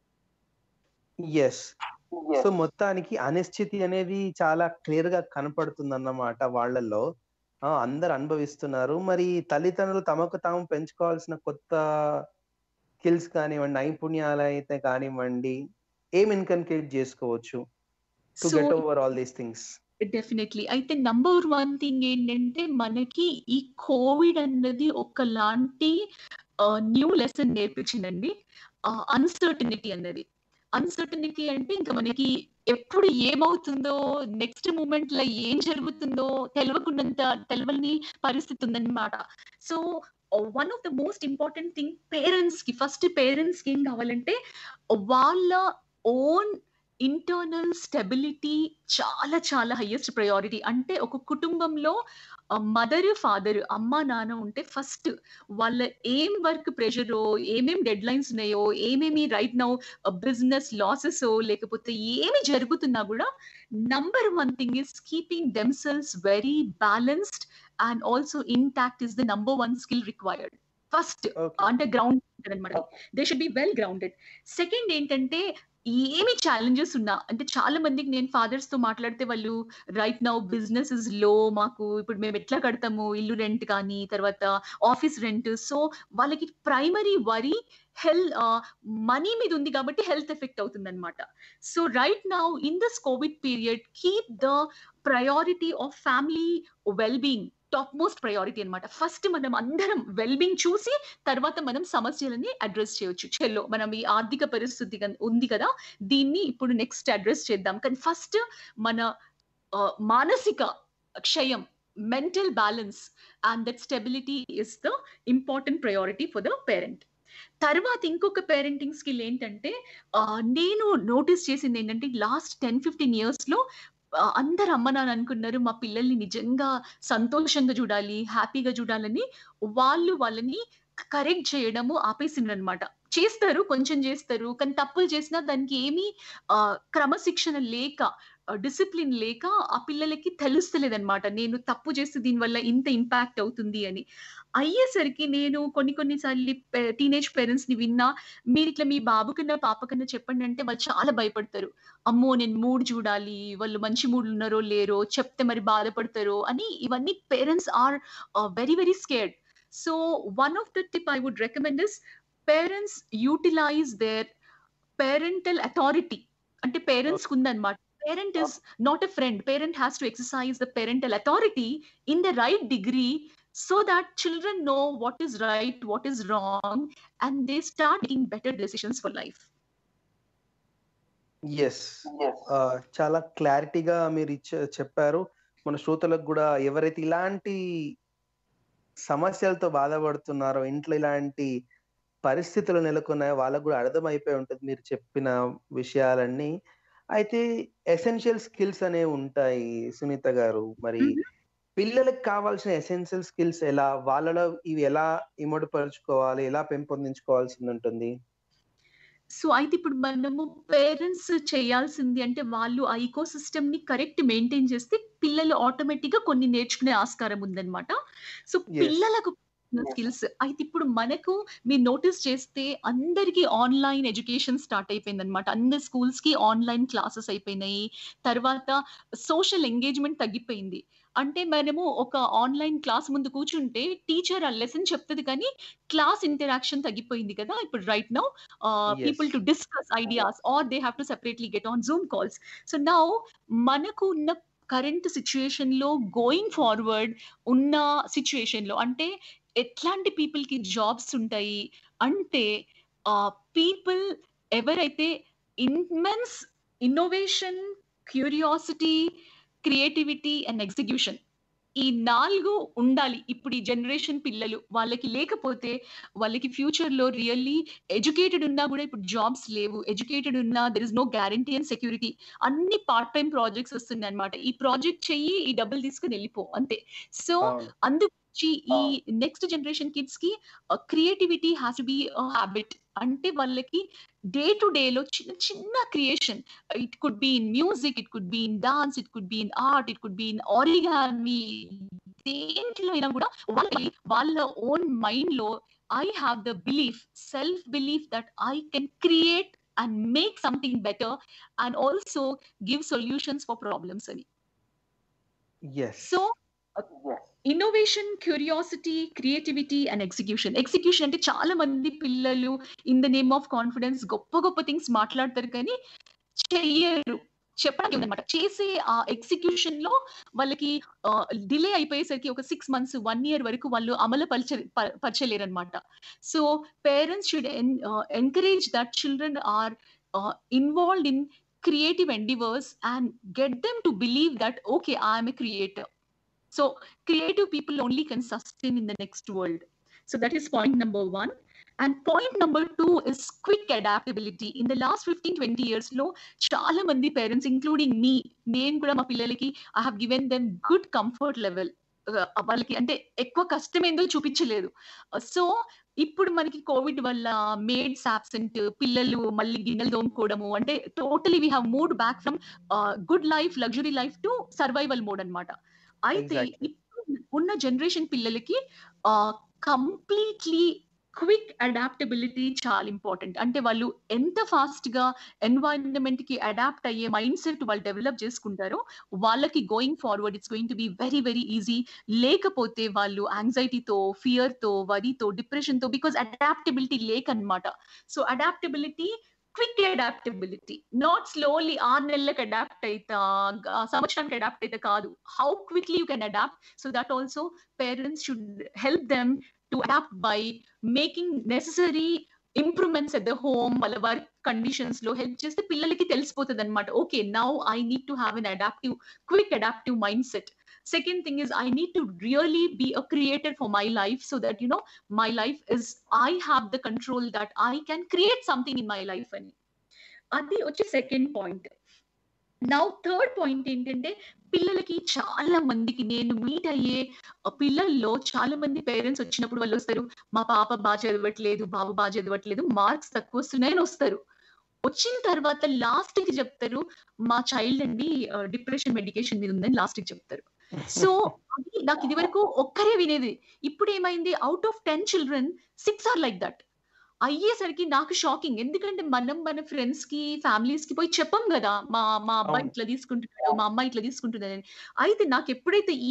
ఎస్ సో మొత్తానికి అనిశ్చితి అనేది చాలా క్లియర్ గా కనపడుతుంది అన్నమాట వాళ్ళల్లో ఆ, అందరు అనుభవిస్తున్నారు మరి తల్లిదండ్రులు తమకు తాము పెంచుకోవాల్సిన కొత్త స్కిల్స్ కానివ్వండి నైపుణ్యాలు అయితే కానివ్వండి ఏం ఇన్కన్కేట్ చేసుకోవచ్చు to so get over all these things definitely అయితే నంబర్ వన్ థింగ్ ఏంటంటే మనకి ఈ కోవిడ్ అన్నది ఒకలాంటి న్యూ లెసన్ నేర్పించిందండి అన్సర్టనిటీ అన్నది అన్సర్టనిటీ అంటే ఇంకా మనకి ఎప్పుడు ఏమవుతుందో నెక్స్ట్ మూమెంట్ లో ఏం జరుగుతుందో తెలియకున్నంత తెలవని పరిస్థితి ఉందన్నమాట so one of the most important thing parents కి ఫస్ట్ పేరెంట్స్ కి ఏం కావాలంటే వాళ్ళ ఓన్ ఇంటర్నల్ స్టెబిలిటీ చాలా చాలా హైయెస్ట్ ప్రయారిటీ అంటే ఒక కుటుంబంలో మదర్ ఫాదర్ అమ్మ నాన్న ఉంటే ఫస్ట్ వాళ్ళ ఏం వర్క్ ప్రెషరో ఏమేం డెడ్ లైన్స్ ఉన్నాయో ఏమేమి రైట్ నౌ బిజినెస్ లాసెస్ లేకపోతే ఏమి జరుగుతున్నా కూడా number one thing is keeping themselves very balanced and also intact is the number one skill required first okay అంటే గ్రౌండ్ అనమాట they should be well grounded second ఏంటంటే ఏమి ఛాలెంజెస్ ఉన్నా అంటే చాలా మందికి నేను ఫాదర్స్ తో మాట్లాడితే వాళ్ళు right now business is low మాకు ఇప్పుడు మేము ఎట్లా కడతాము ఇల్లు రెంట్ కానీ తర్వాత ఆఫీస్ రెంట్ సో వాళ్ళకి ప్రైమరీ వరీ హెల్ మనీ మీద ఉంది కాబట్టి హెల్త్ ఎఫెక్ట్ అవుతుంది అనమాట so right now in this COVID period keep the priority of family well being top most priority అనమాట ఫస్ట్ మనం అందరం వెల్ బీయింగ్ చూసి తర్వాత మనం సమస్యలని అడ్రస్ చేయొచ్చు చెల్లో మనం ఈ ఆర్థిక పరిస్థితి గన్- ఉంది కదా దీన్ని ఇప్పుడు నెక్స్ట్ అడ్రస్ చేద్దాం కానీ ఫస్ట్ మన ఆ, మానసిక క్షయం mental balance and that stability is the important priority for the parent తర్వాత ఇంకొక పేరెంటింగ్ స్కిల్ ఏంటంటే ఆ, నేను నోటీస్ చేసింది ఏంటంటే లాస్ట్ టెన్ ఫిఫ్టీన్ ఇయర్స్ లో ఆ, అందరు అమ్మ నాన్న అనుకున్నారు మా పిల్లల్ని నిజంగా సంతోషంగా చూడాలి హ్యాపీగా చూడాలని వాళ్ళు వాళ్ళని కరెక్ట్ చేయడము ఆపేసిండ్రు అనమాట చేస్తారు కొంచెం చేస్తారు కానీ తప్పులు చేసినా దానికి ఏమీ ఆ, క్రమశిక్షణ లేక డిసిప్లిన్ లేక ఆ పిల్లలకి తెలుస్తలేదన్నమాట నేను తప్పు చేస్తే దీనివల్ల ఇంత ఇంపాక్ట్ అవుతుంది అని అయ్యేసరికి నేను కొన్ని కొన్నిసార్లు టీనేజ్ పేరెంట్స్ ని విన్నా మీరు ఇట్లా మీ బాబు కన్నా పాప కన్నా చెప్పండి అంటే వాళ్ళు చాలా భయపడతారు అమ్మో నేను మూడ్ చూడాలి వాళ్ళు మంచి మూడ్ ఉన్నారో లేరో చెప్తే మరి బాధపడతారో అని ఇవన్నీ parents are very very scared so one of the tip I would recommend is parents utilize their parental authority అంటే పేరెంట్స్ ఉందన్నమాట parent is not a friend parent has to exercise the parental authority in the right degree so that children know what is right, what is wrong, and they start making better decisions for life. Yes చాలా క్లారిటీగా మీరు ఇచ్చ చెప్పారు మన శ్రోతలకు కూడా ఎవరైతే ఇలాంటి సమస్యలతో బాధపడుతున్నారో ఇంట్లో ఇలాంటి పరిస్థితులు నెలకొన్నాయో వాళ్ళకు కూడా అర్థమైపోయి ఉంటుంది మీరు చెప్పిన విషయాలన్నీ అయితే ఎసెన్షియల్ స్కిల్స్ అనేవి ఉంటాయి సునీత గారు మరి పిల్లలకు కావాల్సిన ఎసెన్షియల్ స్కిల్స్ ఎలా వాళ్ళలో ఇవి ఎలా ఇమడుపరుచుకోవాలి ఎలా పెంపొందించుకోవాల్సి ఉంటుంది సో అయితే ఇప్పుడు మనము పేరెంట్స్ చేయాల్సింది అంటే వాళ్ళు ఆ ఈకో సిస్టమ్ ని కరెక్ట్ మెయింటైన్ చేస్తే పిల్లలు ఆటోమేటిక్ గా కొన్ని నేర్చుకునే ఆస్కారం ఉందన్నమాట సో Yes. పిల్లలకు స్కిల్స్ అయితే ఇప్పుడు మనకు మీరు నోటీస్ చేస్తే అందరికీ ఆన్లైన్ ఎడ్యుకేషన్ స్టార్ట్ అయిపోయింది అనమాట అందరి స్కూల్స్ కి ఆన్లైన్ క్లాసెస్ అయిపోయినాయి తర్వాత సోషల్ ఎంగేజ్మెంట్ తగ్గిపోయింది అంటే మనము ఒక ఆన్లైన్ క్లాస్ ముందు కూర్చుంటే టీచర్ ఆ లెసన్ చెప్తుంది కానీ క్లాస్ ఇంటరాక్షన్ తగ్గిపోయింది కదా ఇప్పుడు right now Yes. People to discuss ideas are they have to separately get on Zoom calls so now మనకు ఉన్న కరెంట్ సిచ్యుయేషన్ లో గోయింగ్ ఫార్వర్డ్ ఉన్న సిచ్యుయేషన్ లో అంటే ఎట్లాంటి పీపుల్ కి జాబ్స్ ఉంటాయి అంటే పీపుల్ ఎవరైతే immense innovation curiosity creativity and execution ఈ నాలుగు ఉండాలి ఇప్పుడు ఈ జనరేషన్ పిల్లలు వాళ్ళకి లేకపోతే వాళ్ళకి ఫ్యూచర్ లో రియల్లీ ఎడ్యుకేటెడ్ ఉన్నా కూడా ఇప్పుడు జాబ్స్ లేవు ఎడ్యుకేటెడ్ ఉన్నా there is no guarantee and security అన్ని పార్ట్ టైం ప్రాజెక్ట్స్ వస్తున్నాయి అనమాట ఈ ప్రాజెక్ట్ చెయ్యి ఈ డబ్బులు తీసుకుని వెళ్ళిపో అంతే సో అవును అందుకు ఈ నెక్స్ట్ జనరేషన్ కిడ్స్ కి creativity has to be habit అంటే వాళ్ళకి డే టు డే లో చిన్న చిన్న creation it could be in music it could be in dance it could be in art it could be in origami దేంట్లో అయినా కూడా వాళ్ళకి వాళ్ళ ఓన్ మైండ్ లో I have the belief self belief that I can create and make something better and also give solutions for problems అని yes so innovation curiosity creativity and execution execution అంటే చాలా మంది పిల్లలు in the name of confidence గొప్ప గొప్ప things మాట్లాడతారు కానీ చెయ్యరు చెప్పడానికి ఉందన్నమాట చేసే ఆ ఎగ్జిక్యూషన్ లో వాళ్ళకి డిలే అయిపోయేసరికి ఒక సిక్స్ మంత్స్ వన్ ఇయర్ వరకు వాళ్ళు అమలు పరచ పరచలేరు అనమాట so parents should encourage that children are involved in creative endeavors and get them to believe that okay i am a creator so creative people only can sustain in the next world so that is point number 1 and point number 2 is quick adaptability in the last 15 20 years లో చాలా మంది parents including మీ నేను కూడా మా పిల్లలకి I have given them good comfort level వాళ్ళకి అంటే ఎక్కువ కష్టమేందో చూపించలేదు సో ఇప్పుడు మనకి కోవిడ్ వల్ల మేడ్స్ ఆబ్సెంట్ పిల్లలు మళ్ళీ గిన్నెలు తోముకోవడము అంటే totally we have moved back from good life luxury life to survival mode అన్నమాట అయితే Exactly. ఇప్పుడు ఉన్న జనరేషన్ పిల్లలకి కంప్లీట్లీ క్విక్ అడాప్టబిలిటీ చాలా ఇంపార్టెంట్ అంటే వాళ్ళు ఎంత ఫాస్ట్ గా ఎన్వైరన్మెంట్ కి అడాప్ట్ అయ్యే మైండ్ సెట్ వాళ్ళు డెవలప్ చేసుకుంటారో వాళ్ళకి going forward it's going to be very very easy లేకపోతే వాళ్ళు యాంగ్జైటీతో ఫియర్ తో వరితో డిప్రెషన్ తో బికాస్ అడాప్టబిలిటీ లేకనమాట so adaptability quick adaptability not slowly ఆరు నెలలకు అడాప్ట్ అవుతా గ- సంవత్సరానికి అడాప్ట్ అయితే కాదు how quickly you can adapt so that also parents should help them to adapt by making necessary improvements at the home వాళ్ళ work conditions లో help చేస్తే పిల్లలకి తెలిసిపోతుంది అనమాట okay now I need to have an adaptive quick adaptive mindset second thing is I need to really be a creator for my life so that you know my life is I have the control that I can create something in my life అని అది వచ్చి second point now third point ఏంటంటే పిల్లలకి చాలా మందికి నేను meet అయ్యే ఆ పిల్లల్లో చాలా మంది పేరెంట్స్ వచ్చినప్పుడు వాళ్ళు వస్తారు మా పాప బాగా చదవట్లేదు బాబు బాగా చదవట్లేదు మార్క్స్ తక్కువ వస్తున్నాయని వస్తారు వచ్చిన తర్వాత లాస్ట్ కి చెప్తారు మా చైల్డ్ అండి డిప్రెషన్ మెడికేషన్ మీద ఉందని లాస్ట్ కి చెప్తారు సో అది నాకు ఇది వరకు ఒక్కరే వినేది ఇప్పుడు ఏమైంది out of ten children six are like that అయ్యేసరికి నాకు షాకింగ్ ఎందుకంటే మనం మన ఫ్రెండ్స్ కి ఫ్యామిలీస్ కి పోయి చెప్పం కదా మా మా అబ్బాయి అవును. ఇట్లా తీసుకుంటున్నాడు మా అమ్మాయి ఇట్లా తీసుకుంటున్నదని అయితే నాకు ఎప్పుడైతే ఈ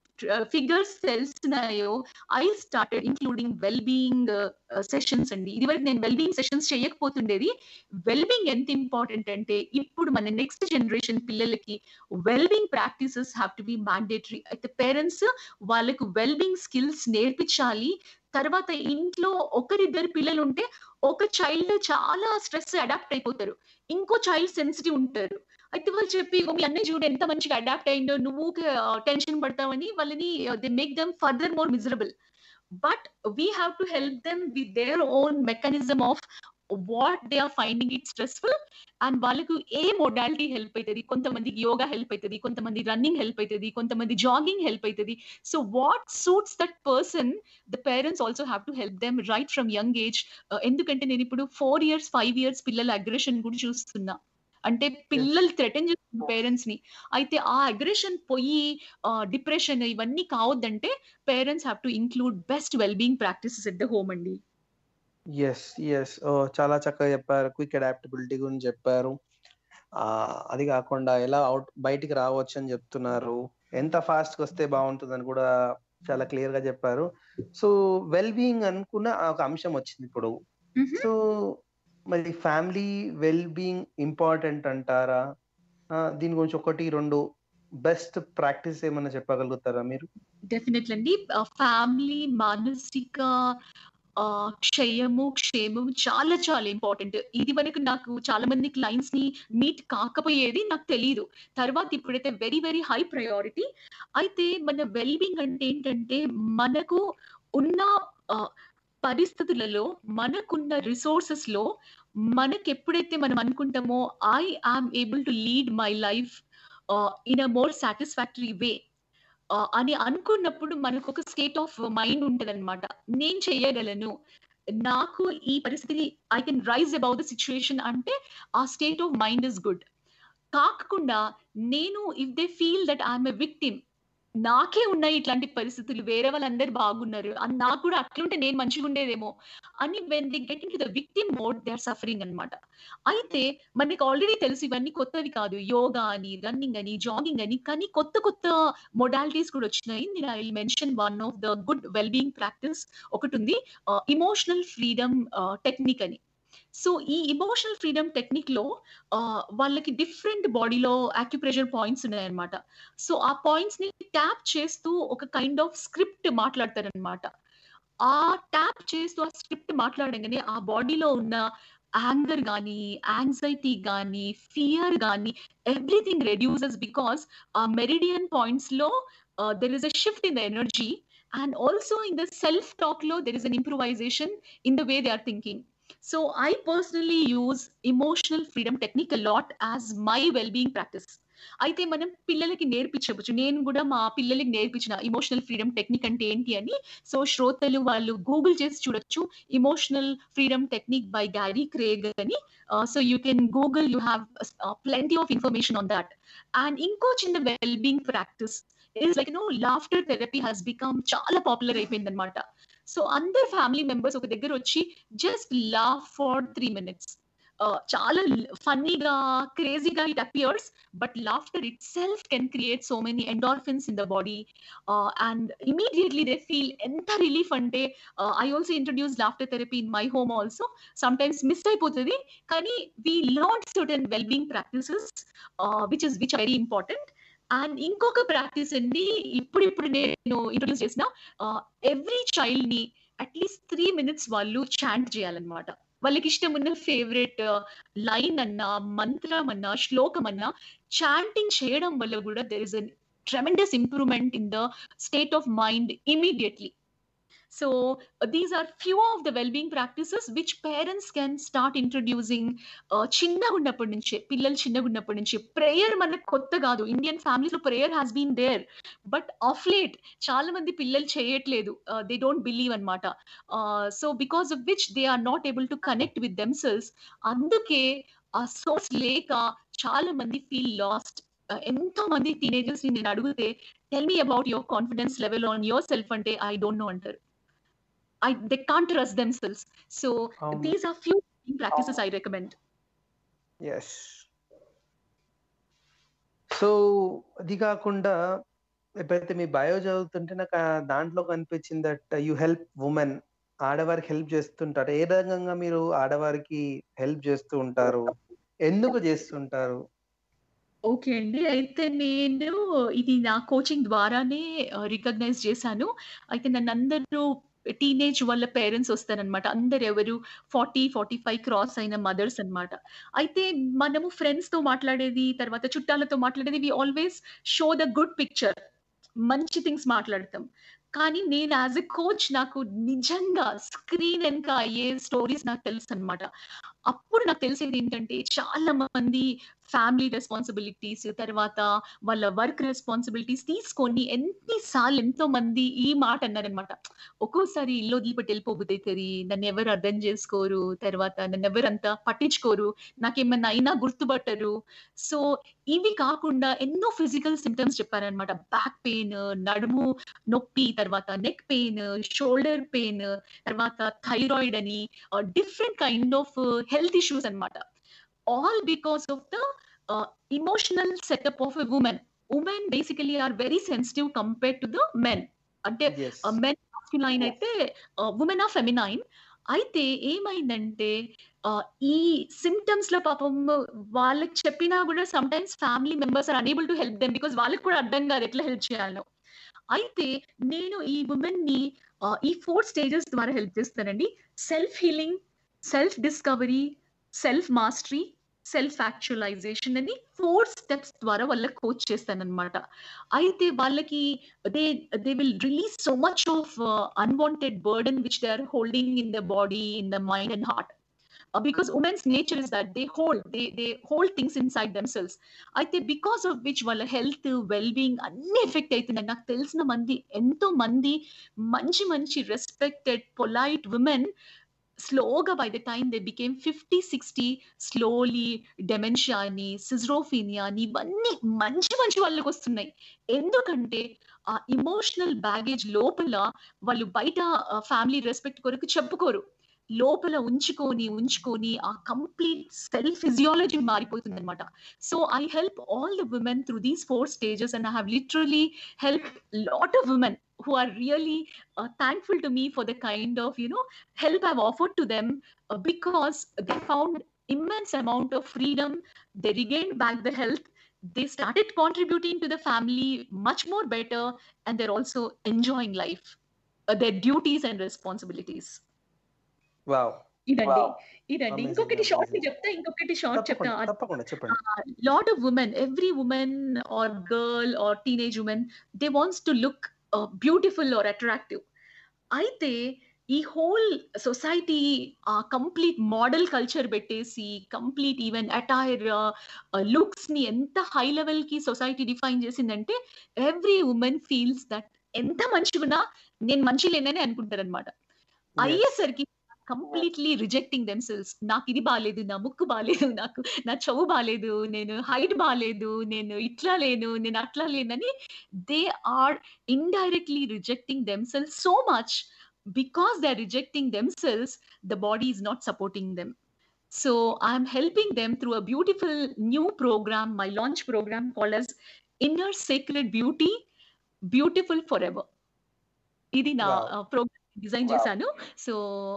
ఫిగర్స్ తెలిసినాయో I started including well being sessions అండి ఇది వరకు నేను వెల్ బీయింగ్ సెషన్స్ చేయకపోతుండేది వెల్ బీయింగ్ ఎంత ఇంపార్టెంట్ అంటే ఇప్పుడు మన నెక్స్ట్ జనరేషన్ పిల్లలకి well being practices have to be mandatory అయితే పేరెంట్స్ వాళ్ళకు వెల్ బీయింగ్ స్కిల్స్ నేర్పించాలి తర్వాత ఇంట్లో ఒకరిద్దరు పిల్లలు ఉంటే ఒక చైల్డ్ చాలా స్ట్రెస్ అడాప్ట్ అయిపోతారు ఇంకో చైల్డ్ సెన్సిటివ్ ఉంటారు అయితే వాళ్ళు చెప్పి "ఇగో మీ అన్నయ్య చూడు ఎంత మంచిగా అడాప్ట్ అయిందో నువ్వు టెన్షన్ పడతావని వాళ్ళని they make them further more miserable but we have to help them with their own mechanism of what they are finding it stressful and వాళ్ళకు ఏ మోడాలిటీ హెల్ప్ అవుతుంది కొంతమందికి యోగా హెల్ప్ అవుతుంది కొంతమంది రన్నింగ్ హెల్ప్ అవుతుంది కొంతమంది జాగింగ్ హెల్ప్ అవుతుంది so what suits that person the parents also have to help them right from young age ఎందుకంటే నేను ఇప్పుడు ఫోర్ ఇయర్స్ ఫైవ్ ఇయర్స్ పిల్లల అగ్రెషన్ కూడా చూస్తున్నా అంటే పిల్లలు థ్రెటన్ చేస్తున్న పేరెంట్స్ ని అయితే ఆ అగ్రెషన్ పోయి డిప్రెషన్ ఇవన్నీ కావద్దంటే parents have to include best well being practices at the home అండి ఎస్ ఎస్ చాలా చక్కగా చెప్పారు క్విక్ అడాప్టబిలిటీ గురించి చెప్పారు ఆ అది కాకుండా ఎలా అవుట్ బయటికి రావచ్చు అని చెప్తున్నారు ఎంత ఫాస్ట్ గా వస్తే బాగుంటుందని కూడా చాలా క్లియర్ గా చెప్పారు సో వెల్ బీయింగ్ అనుకున్న ఒక అంశం వచ్చింది ఇప్పుడు సో మరి ఫ్యామిలీ వెల్ బీయింగ్ ఇంపార్టెంట్ అంటారా ఆ, దీని గురించి ఒకటి రెండు బెస్ట్ ప్రాక్టీస్ ఏమన్నా చెప్పగలుగుతారా మీరు డెఫినెట్లీ అండి ఫ్యామిలీ మానసిక ఆ, క్షయము క్షేమము చాలా చాలా ఇంపార్టెంట్ ఇది వరకు నాకు చాలా మంది క్లయింట్స్ ని మీట్ కాకపోయేది నాకు తెలియదు తర్వాత ఇప్పుడైతే వెరీ వెరీ హై ప్రయారిటీ అయితే మన వెల్బింగ్ అంటే ఏంటంటే మనకు ఉన్న ఆ, పరిస్థితులలో మనకున్న రిసోర్సెస్ లో మనకి ఎప్పుడైతే మనం అనుకుంటామో I am able to lead my life in a more satisfactory way అని అనుకున్నప్పుడు మనకు ఒక స్టేట్ ఆఫ్ మైండ్ ఉంటది అనమాట నేను చేయగలను నాకు ఈ పరిస్థితి I can rise about the situation అంటే ఆ state of mind is good కాకుండా నేను if they feel that I'm a victim నాకే ఉన్నాయి ఇట్లాంటి పరిస్థితులు వేరే వాళ్ళందరూ బాగున్నారు అని నాకు కూడా అట్లుంటే నేను మంచిగా ఉండేదేమో అని when the get into the victim mode they are suffering అనమాట అయితే మనకి ఆల్రెడీ తెలుసు ఇవన్నీ కొత్తవి కాదు యోగా అని రన్నింగ్ అని జాగింగ్ అని కానీ కొత్త కొత్త మొడాలిటీస్ కూడా వచ్చినాయి నేను I mention one of the good well being practice ఒకటి ఉంది ఇమోషనల్ ఫ్రీడమ్ టెక్నిక్ అని సో ఈ ఇమోషనల్ ఫ్రీడమ్ టెక్నిక్ లో ఆ, వాళ్ళకి డిఫరెంట్ బాడీలో ఆక్యుప్రెషర్ పాయింట్స్ ఉన్నాయన్నమాట సో ఆ పాయింట్స్ ని ట్యాప్ చేస్తూ ఒక కైండ్ ఆఫ్ స్క్రిప్ట్ మాట్లాడతారనమాట ఆ ట్యాప్ చేస్తూ ఆ స్క్రిప్ట్ మాట్లాడగానే ఆ బాడీలో ఉన్న యాంగర్ కానీ యాంగ్జైటీ కానీ ఫియర్ కానీ ఎవ్రీథింగ్ రెడ్యూసెస్ బికాస్ ఆ మెరిడియన్ పాయింట్స్ లో there is a shift in the energy and also in the self talk లో there is an improvisation in the way they are thinking so I personally use emotional freedom technique lot as my well being practice అయితే మనం పిల్లలకి నేర్పించవచ్చు నేను కూడా మా పిల్లలకి నేర్పించిన emotional freedom technique అంటే ఏంటి అని సో శ్రోతలు వాళ్ళు గూగుల్ చేసి చూడొచ్చు emotional freedom technique by Gary Craig అని so you can Google you have plenty of information on that and ఇంకో చిన్న well being practice is like no laughter therapy has become చాలా పాపులర్ అయిపోయింది అనమాట సో అందరు family members ఒక దగ్గర వచ్చి just laugh for three minutes చాలా ఫన్నీగా క్రేజీగా it appears but laughter itself can create so many endorphins in the body and immediately they feel ఎంత రిలీఫ్ అంటే I also introduce laughter therapy in my home also sometimes miss అయిపోతుంది కానీ we learn certain well being practices which is which very important and ఇంకొక practice అండి ఇప్పుడు ఇప్పుడు నేను introduce చేసిన ఎవ్రీ చైల్డ్ ని అట్లీస్ట్ త్రీ మినిట్స్ వాళ్ళు చాంట్ చేయాలన్నమాట వాళ్ళకి ఇష్టం ఉన్న ఫేవరెట్ లైన్ అన్నా మంత్రం అన్నా శ్లోకం అన్నా చాంటింగ్ చేయడం వల్ల కూడా there is an tremendous improvement in the state of mind immediately so these are few of the well being practices which parents can start introducing చిన్నగా ఉన్నప్పటి నుంచే పిల్లలు చిన్నగా ఉన్నప్పటి నుంచి ప్రేయర్ మనకు కొత్త కాదు ఇండియన్ ఫ్యామిలీస్ లో prayer has been there but of late చాలా మంది పిల్లలు చేయట్లేదు దే డోంట్ బిలీవ్ అనమాట so because of which they are not able to connect with themselves అందుకే ఆ సోర్స్ లేక చాలా మంది ఫీల్ లాస్ట్ ఎంతో మంది టీనేజర్స్ ని నేను అడిగితే tell me about your confidence level on yourself అంటే ఐ డోంట్ నో అంటారు I they can't trust themselves. So Um, these are few practices I recommend. Yes so అది కాకుండా ఎప్పుడైతే మీ బయో చదువుతుంటే నాకు ఆ దాంట్లో కనిపించింది దట్ యు హెల్ప్ ఉమెన్ ఆడవారికి హెల్ప్ చేస్తుంటారు ఏ రకంగా మీరు ఆడవారికి హెల్ప్ చేస్తూ ఉంటారు ఎందుకు చేస్తుంటారు ఓకే అండి అయితే నేను ఇది నా కోచింగ్ ద్వారానే రికగ్నైజ్ చేశాను అయితే నన్ను అందరూ టీనేజ్ వాళ్ళ పేరెంట్స్ వస్తారనమాట అందరు ఎవరు ఫార్టీ ఫార్టీ ఫైవ్ క్రాస్ అయిన మదర్స్ అన్నమాట అయితే మనము ఫ్రెండ్స్ తో మాట్లాడేది తర్వాత చుట్టాలతో మాట్లాడేది we always show the good picture మంచి థింగ్స్ మాట్లాడతాం కానీ నేను యాజ్ ఎ కోచ్ నాకు నిజంగా స్క్రీన్ వెనక అయ్యే స్టోరీస్ నాకు తెలుసు అనమాట అప్పుడు నాకు తెలిసేది ఏంటంటే చాలా మంది ఫ్యామిలీ రెస్పాన్సిబిలిటీస్ తర్వాత వాళ్ళ వర్క్ రెస్పాన్సిబిలిటీస్ తీసుకొని ఎన్నిసార్లు ఎంతో మంది ఈ మాట అన్నారనమాట ఒక్కోసారి ఇల్లు వదిలిపెట్టి వెళ్ళిపోబుద్దవుతుంది నన్ను ఎవరు అర్థం చేసుకోరు తర్వాత నన్ను ఎవరు అంతా పట్టించుకోరు నాకేమన్నా అయినా గుర్తుపట్టరు సో ఇవి కాకుండా ఎన్నో ఫిజికల్ సిమ్టమ్స్ చెప్పారనమాట బ్యాక్ పెయిన్ నడుము నొప్పి తర్వాత నెక్ పెయిన్ షోల్డర్ పెయిన్ తర్వాత థైరాయిడ్ అని different kind of health issues అనమాట all because of the emotional setup of a women women basically are very sensitive compare to the men అంటే yes men masculine అయితే women are feminine అయితే ఏమైందంటే ఆ, ఈ symptoms లో పాపం వాళ్ళకి చెప్పినా కూడా some times family members are unable to help them because వాళ్ళకి కూడా అర్థం కాదు ఎట్లా హెల్ప్ చేయాలో అయితే నేను ఈ ఉమెన్ ని ఆ, ఈ ఫోర్ స్టేజెస్ ద్వారా హెల్ప్ చేస్తానండి self healing self discovery self mastery self actualisation అని ఫోర్ స్టెప్స్ ద్వారా వాళ్ళకి కోచ్ చేస్తాను అనమాట అయితే వాళ్ళకి they they will release so much of unwanted burden which they are holding in the body in the mind and heart because women's nature is that they hold they they hold things inside themselves అయితే because of which వాళ్ళ health well being అన్ని effect అవుతున్నాయి నాకు తెలిసిన మంది ఎంతో మంది మంచి మంచి రెస్పెక్టెడ్ పొలైట్ ఉమెన్ స్లోగా by the time they became fifty sixty slowly dementia అని సిజ్రోఫీనియా అని ఇవన్నీ మంచి మంచి వాళ్ళకి వస్తున్నాయి ఎందుకంటే ఆ ఇమోషనల్ బ్యాగేజ్ లోపల వాళ్ళు బయట ఫ్యామిలీ రెస్పెక్ట్ కొరకు చెప్పుకోరు లోపల ఉంచుకొని ఉంచుకొని ఆ కంప్లీట్ సెల్ఫ్ ఫిజియాలజీ మారిపోతుంది అనమాట so I help all the women through these four stages and I have literally help lot of women who are really uh, thankful to me for the kind of you know help i've offered to them uh, because they found immense amount of freedom they regained back the health they started contributing to the family much more better and they're also enjoying life uh, their duties and responsibilities వావ్ ఇదండి Wow. ఇదండి Amazing, ఇంకొకటి short amazing. చెప్తా ఇంకొకటి short చెప్తా తప్పకుండా తప్పకుండా చెప్పండి lot of women every woman or girl or teenage woman they wants to look uh, beautiful or attractive అయితే ఈ హోల్ సొసైటీ ఆ కంప్లీట్ మోడల్ కల్చర్ పెట్టేసి కంప్లీట్ ఈవెన్ అటైర్ లుక్స్ ని ఎంత హై లెవెల్ కి సొసైటీ డిఫైన్ చేసిందంటే every women feels that ఎంత మంచిగున్నా నేను మంచి లేనని అనుకుంటారు అనమాట అయ్యేసరికి కంప్లీట్లీ రిజెక్టింగ్ దెమ్సెల్స్ నాకు ఇది బాగాలేదు నా ముక్కు బాగాలేదు నాకు నా చెవు బాగాలేదు నేను హైట్ బాగాలేదు నేను ఇట్లా లేను నేను అట్లా లేనని they are indirectly rejecting themselves so much because they are rejecting themselves the body is not supporting them so I'm helping them through a beautiful new programme my launch programme called as inner secret beauty beautiful forever ఇది నా Wow. Programme design Wow. చేశాను so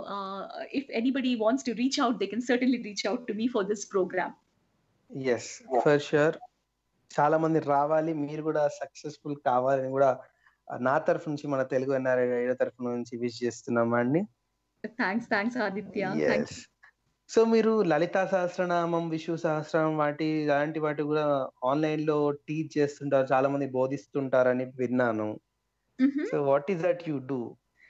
if anybody wants to reach out they can certainly reach out to me for this programme yes for sure చాలా మంది రావాలి మీరు కూడా successful కావాలని కూడా ఆ, నా తరఫు నుంచి మన తెలుగు ఎన్ఆర్ఐ రేడియో తరఫు నుంచి విష్ చేస్తున్నాం అండి thanks thanks Aditya thank yes so మీరు లలితా సహస్రనామం విష్ణు సహస్రనామం వాటి అలాంటి వాటి కూడా ఆన్లైన్ లో టీచ్ చేస్తుంటారు చాలా మంది బోధిస్తుంటారని విన్నాను so what is that you do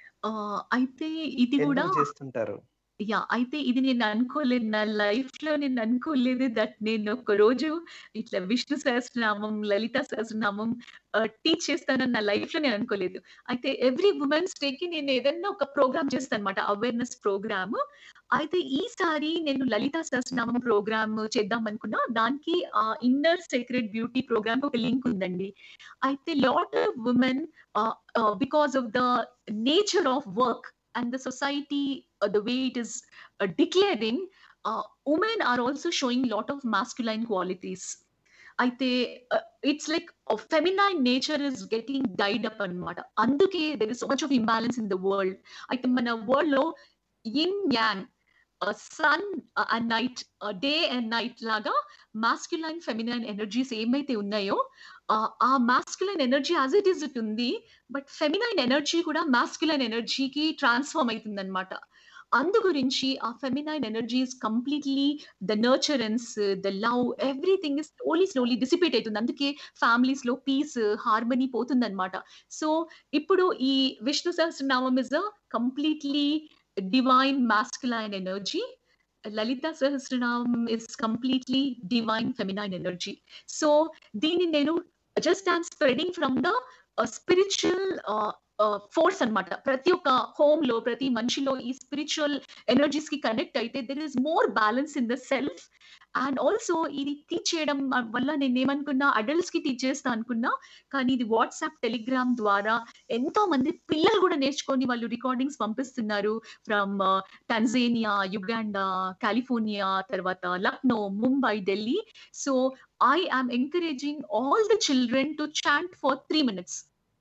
అయితే ఇది కూడా ఎందుకు చేస్తుంటారు యా అయితే ఇది నేను అనుకోలేదు నా లైఫ్ లో నేను అనుకోలేదు దట్ నేను ఒక రోజు ఇట్లా విష్ణు సహస్రనామం లలిత సహస్రనామం టీచ్ చేస్తానని నా లైఫ్ లో నేను అనుకోలేదు అయితే ఎవ్రీ ఉమెన్స్ డే కి నేను ఏదైనా ఒక ప్రోగ్రామ్ చేస్తాను అనమాట అవేర్నెస్ ప్రోగ్రామ్ అయితే ఈసారి నేను లలిత సహస్రనామం ప్రోగ్రామ్ చేద్దాం అనుకున్నా దానికి ఆ ఇన్నర్ సీక్రెట్ బ్యూటీ ప్రోగ్రామ్ ఒక లింక్ ఉందండి అయితే lot of women because of the nature of work and the society uh, the way it is uh, declaring uh, women are also showing lot of masculine qualities అయితే it's like feminine nature is getting died up అనమాట అందుకే there is so much of imbalance in the world అయితే మన world లో yin yang sun and night day and night లాగా masculine feminine energies ఏమైతే ఉన్నాయో ఆ masculine energy as it is it ఉంది బట్ ఫెమినైన్ ఎనర్జీ కూడా మాస్క్యులైన్ ఎనర్జీకి ట్రాన్స్ఫార్మ్ అవుతుంది అనమాట అందు గురించి ఆ feminine energies completely the nurturance the love everything is slowly slowly dissipate అవుతుంది అందుకే ఫ్యామిలీస్ లో పీస్ హార్మనీ పోతుంది అనమాట సో ఇప్పుడు ఈ Vishnu Sahasranamam is a completely divine masculine energy Lalita Sahasranamam is completely divine feminine energy so దీన్ని నేను just I'm spreading from the spiritual force అనమాట ప్రతి ఒక్క హోమ్ లో ప్రతి మనిషిలో ఈ స్పిరిచువల్ ఎనర్జీస్ కి కనెక్ట్ అయితే there is more balance in the self and also ఇది టీచ్ చేయడం వల్ల నేను ఏమనుకున్నా అడల్ట్స్ కి టీచ్ చేస్తా అనుకున్నా కానీ ఇది వాట్సాప్ టెలిగ్రామ్ ద్వారా ఎంతో మంది పిల్లలు కూడా నేర్చుకొని వాళ్ళు రికార్డింగ్స్ పంపిస్తున్నారు ఫ్రమ్ టన్జేనియా యుగాండా కాలిఫోర్నియా తర్వాత Lucknow Mumbai Delhi so I am encouraging all the children to chant for three minutes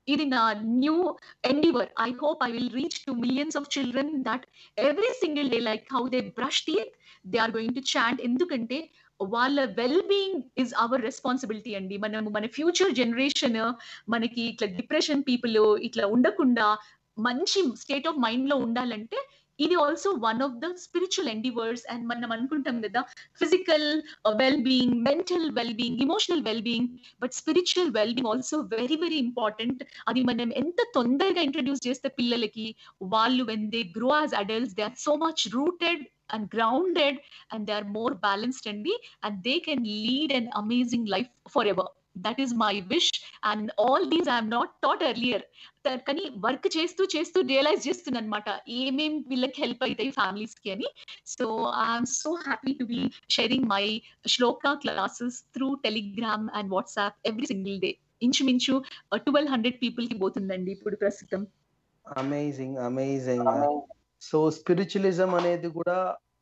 ఇది నా new endeavor i hope i will reach to millions of children that every single day like how they brush teeth they are going to chant ఎందుకంటే వాళ్ళ well being is our responsibility అండి మనము మన future generation మనకి ఇట్లా depression people ఇట్లా ఉండకుండా మంచి స్టేట్ ఆఫ్ మైండ్ లో ఉండాలంటే ఇది also one of the spiritual endeavours and మనం అనుకుంటాం కదా physical well being mental well being emotional well being but spiritual well being also very very important అది మనం ఎంత తొందరగా ఇంట్రడ్యూస్ చేస్తే పిల్లలకి వాళ్ళు when they grow as adults they are so much rooted and grounded and they are more balanced and be and they can lead an amazing life forever that is my wish and all these i have not taught earlier త- కానీ work చేస్తూ చేస్తూ realise చేస్తున్నా అనమాట ఏమేం వీళ్ళకి help అవుతాయి families కి అని so I'm so happy to be sharing my shloka classes through Telegram and WhatsApp every single day ఇంచుమించు ట్వెల్వ్ హండ్రెడ్ పీపుల్ కి పోతుందండి ఇప్పుడు ప్రస్తుతం అమేజింగ్ అమేజింగ్ సో స్పిరిచువలిజం అనేది కూడా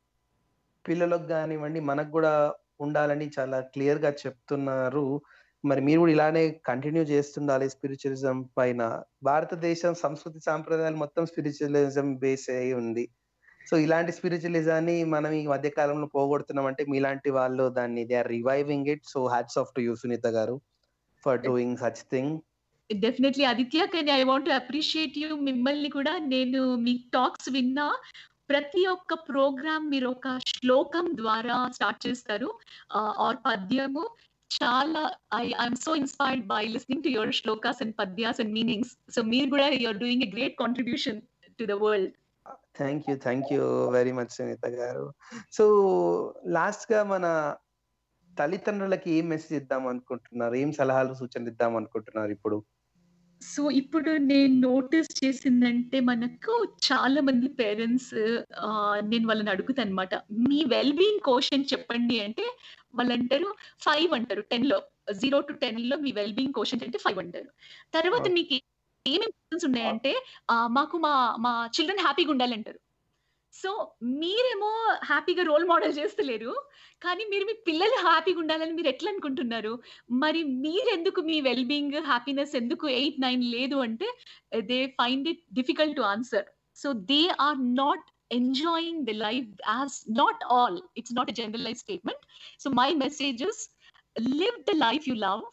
పిల్లలకు కానివ్వండి మనకు కూడా ఉండాలని చాలా క్లియర్ గా చెప్తున్నారు మరి మీరు కూడా ఇలానే కంటిన్యూ చేస్తుండాలి స్పిరిచువలిజం పైన భారతదేశం సంస్కృతి సాంప్రదాయాలు మొత్తం స్పిరిచువలిజం బేస్ అయి ఉంది సో ఇలాంటి స్పిరిచువలిజాన్ని మనం ఈ మధ్య కాలంలో పోగొడుతున్నాం అంటే మీలాంటి వాళ్ళు దాన్ని they are reviving it so hats off to you Sunita garu for doing such thing definitely Aditya కానీ ఐ వాంట్ అప్రిషియేట్ యూ మిమ్మల్ని కూడా నేను మీ టాక్స్ విన్నా ప్రతి ఒక్క ప్రోగ్రామ్ మీరు ఒక శ్లోకం ద్వారా స్టార్ట్ చేస్తారు ఆర్ పద్యము చాలా I I'm so inspired by listening to your shlokas and padyas and meanings so మీరు కూడా you're doing a great contribution to the world thank you thank you very much Sunita garu so last గా మన తల్లిదండ్రులకి ఏం మెసేజ్ ఇద్దాం అనుకుంటున్నారు ఏం సలహాలు సూచనలు ఇద్దాం అనుకుంటున్నారు ఇప్పుడు సో ఇప్పుడు నేను నోటీస్ చేసిందంటే మనకు చాలా మంది పేరెంట్స్ నేను వాళ్ళని అడుగుతాను అనమాట మీ వెల్ బీయింగ్ కోషన్ చెప్పండి అంటే వాళ్ళు అంటారు ఫైవ్ అంటారు టెన్ లో జీరో టు టెన్ లో మీ వెల్ బీయింగ్ కోషన్ అంటే ఫైవ్ అంటారు తర్వాత Okay. మీకు ఏమేమి questions ఉన్నాయంటే ఆ, మాకు మా మా చిల్డ్రన్ హ్యాపీగా ఉండాలంటారు సో మీరేమో హ్యాపీగా రోల్ మోడల్ చేస్తలేరు కానీ మీరు మీ పిల్లలు హ్యాపీగా ఉండాలని మీరు ఎట్లా అనుకుంటున్నారు మరి మీరెందుకు మీ వెల్ బీయింగ్ హ్యాపీనెస్ ఎందుకు ఎయిట్ నైన్ లేదు అంటే they find it difficult to answer so they are not enjoying the life as not all it's not a generalise statement so my messages live the life you love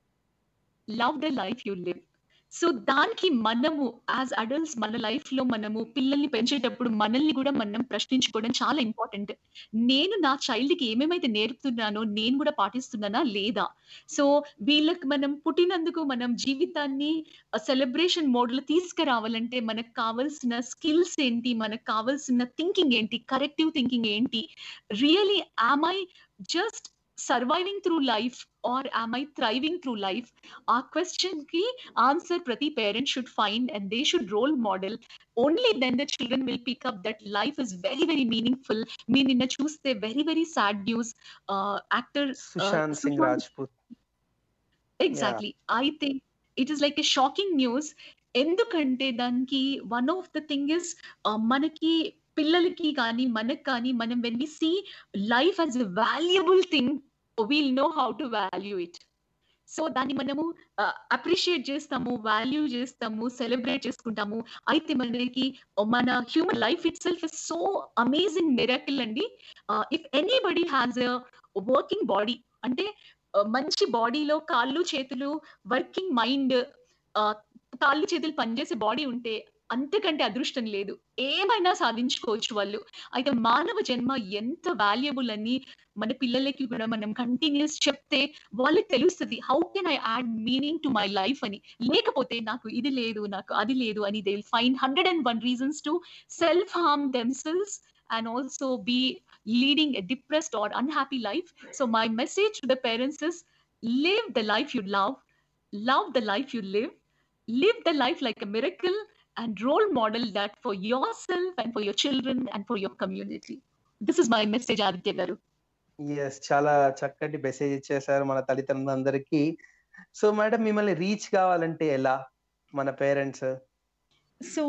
love the life you live so దానికి మనము as adults మన life లో మనము పిల్లల్ని పెంచేటప్పుడు మనల్ని కూడా మనం ప్రశ్నించుకోవడం చాలా ఇంపార్టెంట్ నేను నా చైల్డ్ కి ఏమేమైతే నేర్పుతున్నానో నేను కూడా పాటిస్తున్నానా లేదా సో వీళ్ళకి మనం పుట్టినందుకు మనం జీవితాన్ని సెలబ్రేషన్ మోడ్ లో తీసుకురావాలంటే మనకు కావాల్సిన స్కిల్స్ ఏంటి మనకు కావాల్సిన థింకింగ్ ఏంటి కరెక్టివ్ థింకింగ్ ఏంటి really am I just surviving through life or am I thriving through life ఆ క్వశ్చన్ కి ఆన్సర్ ప్రతి parent should find and they should role model only then the children will pick up that life is very very meaningful మీరు నిన్న చూస్తే very very sad news actor Sushant Singh Rajput exactly I think it is like a shocking news ఎందుకంటే దానికి one of the thing is మనకి పిల్లలకి కానీ మనకి కానీ మనం when we see life as a valuable thing we'll know how to value it so దాన్ని మనము అప్రిషియేట్ చేస్తాము వాల్యూ చేస్తాము సెలబ్రేట్ చేసుకుంటాము అయితే మనకి మన human life itself is so amazing miracle అండి if anybody has a working body అంటే uh, మంచి బాడీలో కాళ్ళు చేతులు వర్కింగ్ మైండ్ కాళ్ళు చేతులు పనిచేసే బాడీ ఉంటే అంతకంటే అదృష్టం లేదు ఏమైనా సాధించుకోవచ్చు వాళ్ళు అయితే మానవ జన్మ ఎంత వాల్యుబుల్ అని మన పిల్లలకి కూడా మనం కంటిన్యూస్ చెప్తే వాళ్ళకి తెలుస్తుంది how can I add meaning to my life అని లేకపోతే నాకు ఇది లేదు నాకు అది లేదు అని they will find hundred and one reasons to self harm themselves and also be leading a depressed or unhappy life. So, my message to the parents is live the life you love, love the life you live, live the life like a miracle, and role model that for yourself and for your children and for your community. This is my message, Aditya Garu. Yes చాలా చక్కటి message ఇచ్చేసారు మన తల్లిదండ్రులందరికీ so madam మిమ్మల్ని reach కావాలంటే ఎలా మన parents so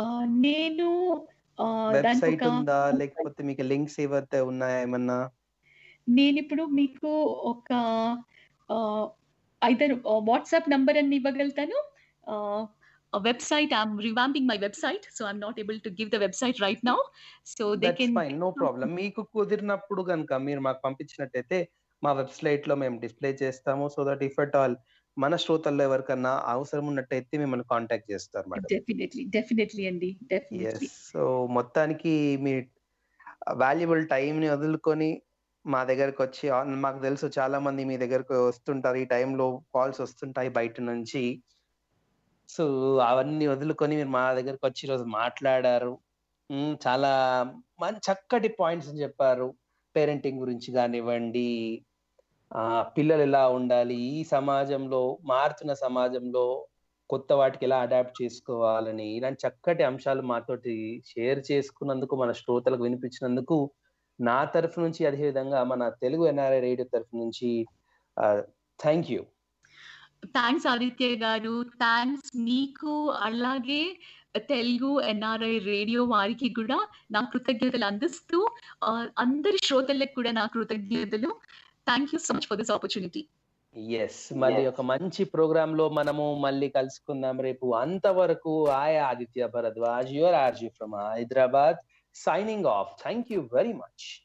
నేను దానికి వెబ్సైట్ ఒక ఉందా లేకపోతే మీకు లింక్స్ ఏవైతే ఉన్నాయా ఏమన్నా నేను ఇప్పుడు మీకు ఒక ఐదర్ వాట్సాప్ నంబర్ అని ఇవ్వగలుగుతాను uh, a website. I'm revamping my website, so I'm not able to give the website right now. So they that's can. Fine no problem మీకు కుదిరినప్పుడు కనుక మీరు మాకు పంపించినట్టయితే మా వెబ్సైట్ లో మేము డిస్ప్లే చేస్తాము so that if at all మన శ్రోతల్లో ఎవరికన్నా అవసరం ఉన్నట్టయితే మిమ్మల్ని కాంటాక్ట్ చేస్తారు madam Definitely, definitely, Andy. Yes Definitely. So మొత్తానికి మీ వాల్యుబుల్ ని వదులుకొని మా దగ్గరకు వచ్చి ఆ- మాకు తెలుసు చాలా మంది మీ దగ్గరకు వస్తుంటారు ఈ టైంలో కాల్స్ వస్తుంటాయి బయట నుంచి సో అవన్నీ వదులుకొని మీరు మా దగ్గరకు వచ్చి ఈరోజు మాట్లాడారు మ్, చాలా మంచి చక్కటి పాయింట్స్ చెప్పారు పేరెంటింగ్ గురించి కానివ్వండి ఆ పిల్లలు ఎలా ఉండాలి ఈ సమాజంలో మారుతున్న సమాజంలో కొత్త వాటికి ఎలా అడాప్ట్ చేసుకోవాలని ఇలాంటి చక్కటి అంశాలు మాతోటి షేర్ చేసుకున్నందుకు మన శ్రోతలకు వినిపించినందుకు నా తరఫు నుంచి అదే విధంగా మన తెలుగు ఎన్ఆర్ఐ రేడియో తరఫు నుంచి థ్యాంక్ యూ థ్యాంక్స్ ఆదిత్య గారు థ్యాంక్స్ మీకు అలాగే తెలుగు ఎన్ఆర్ఐ రేడియో వారికి కూడా నా కృతజ్ఞతలు అందిస్తూ ఆ, అందరి శ్రోతలకు కూడా నా కృతజ్ఞతలు thank you so much for this opportunity yes మళ్ళీ ఒక మంచి ప్రోగ్రామ్ లో మనము మళ్ళీ కలుసుకుందాం రేపు అంతవరకు ఆయా Aditya Bharadwaj your RJ from Hyderabad signing off thank you very much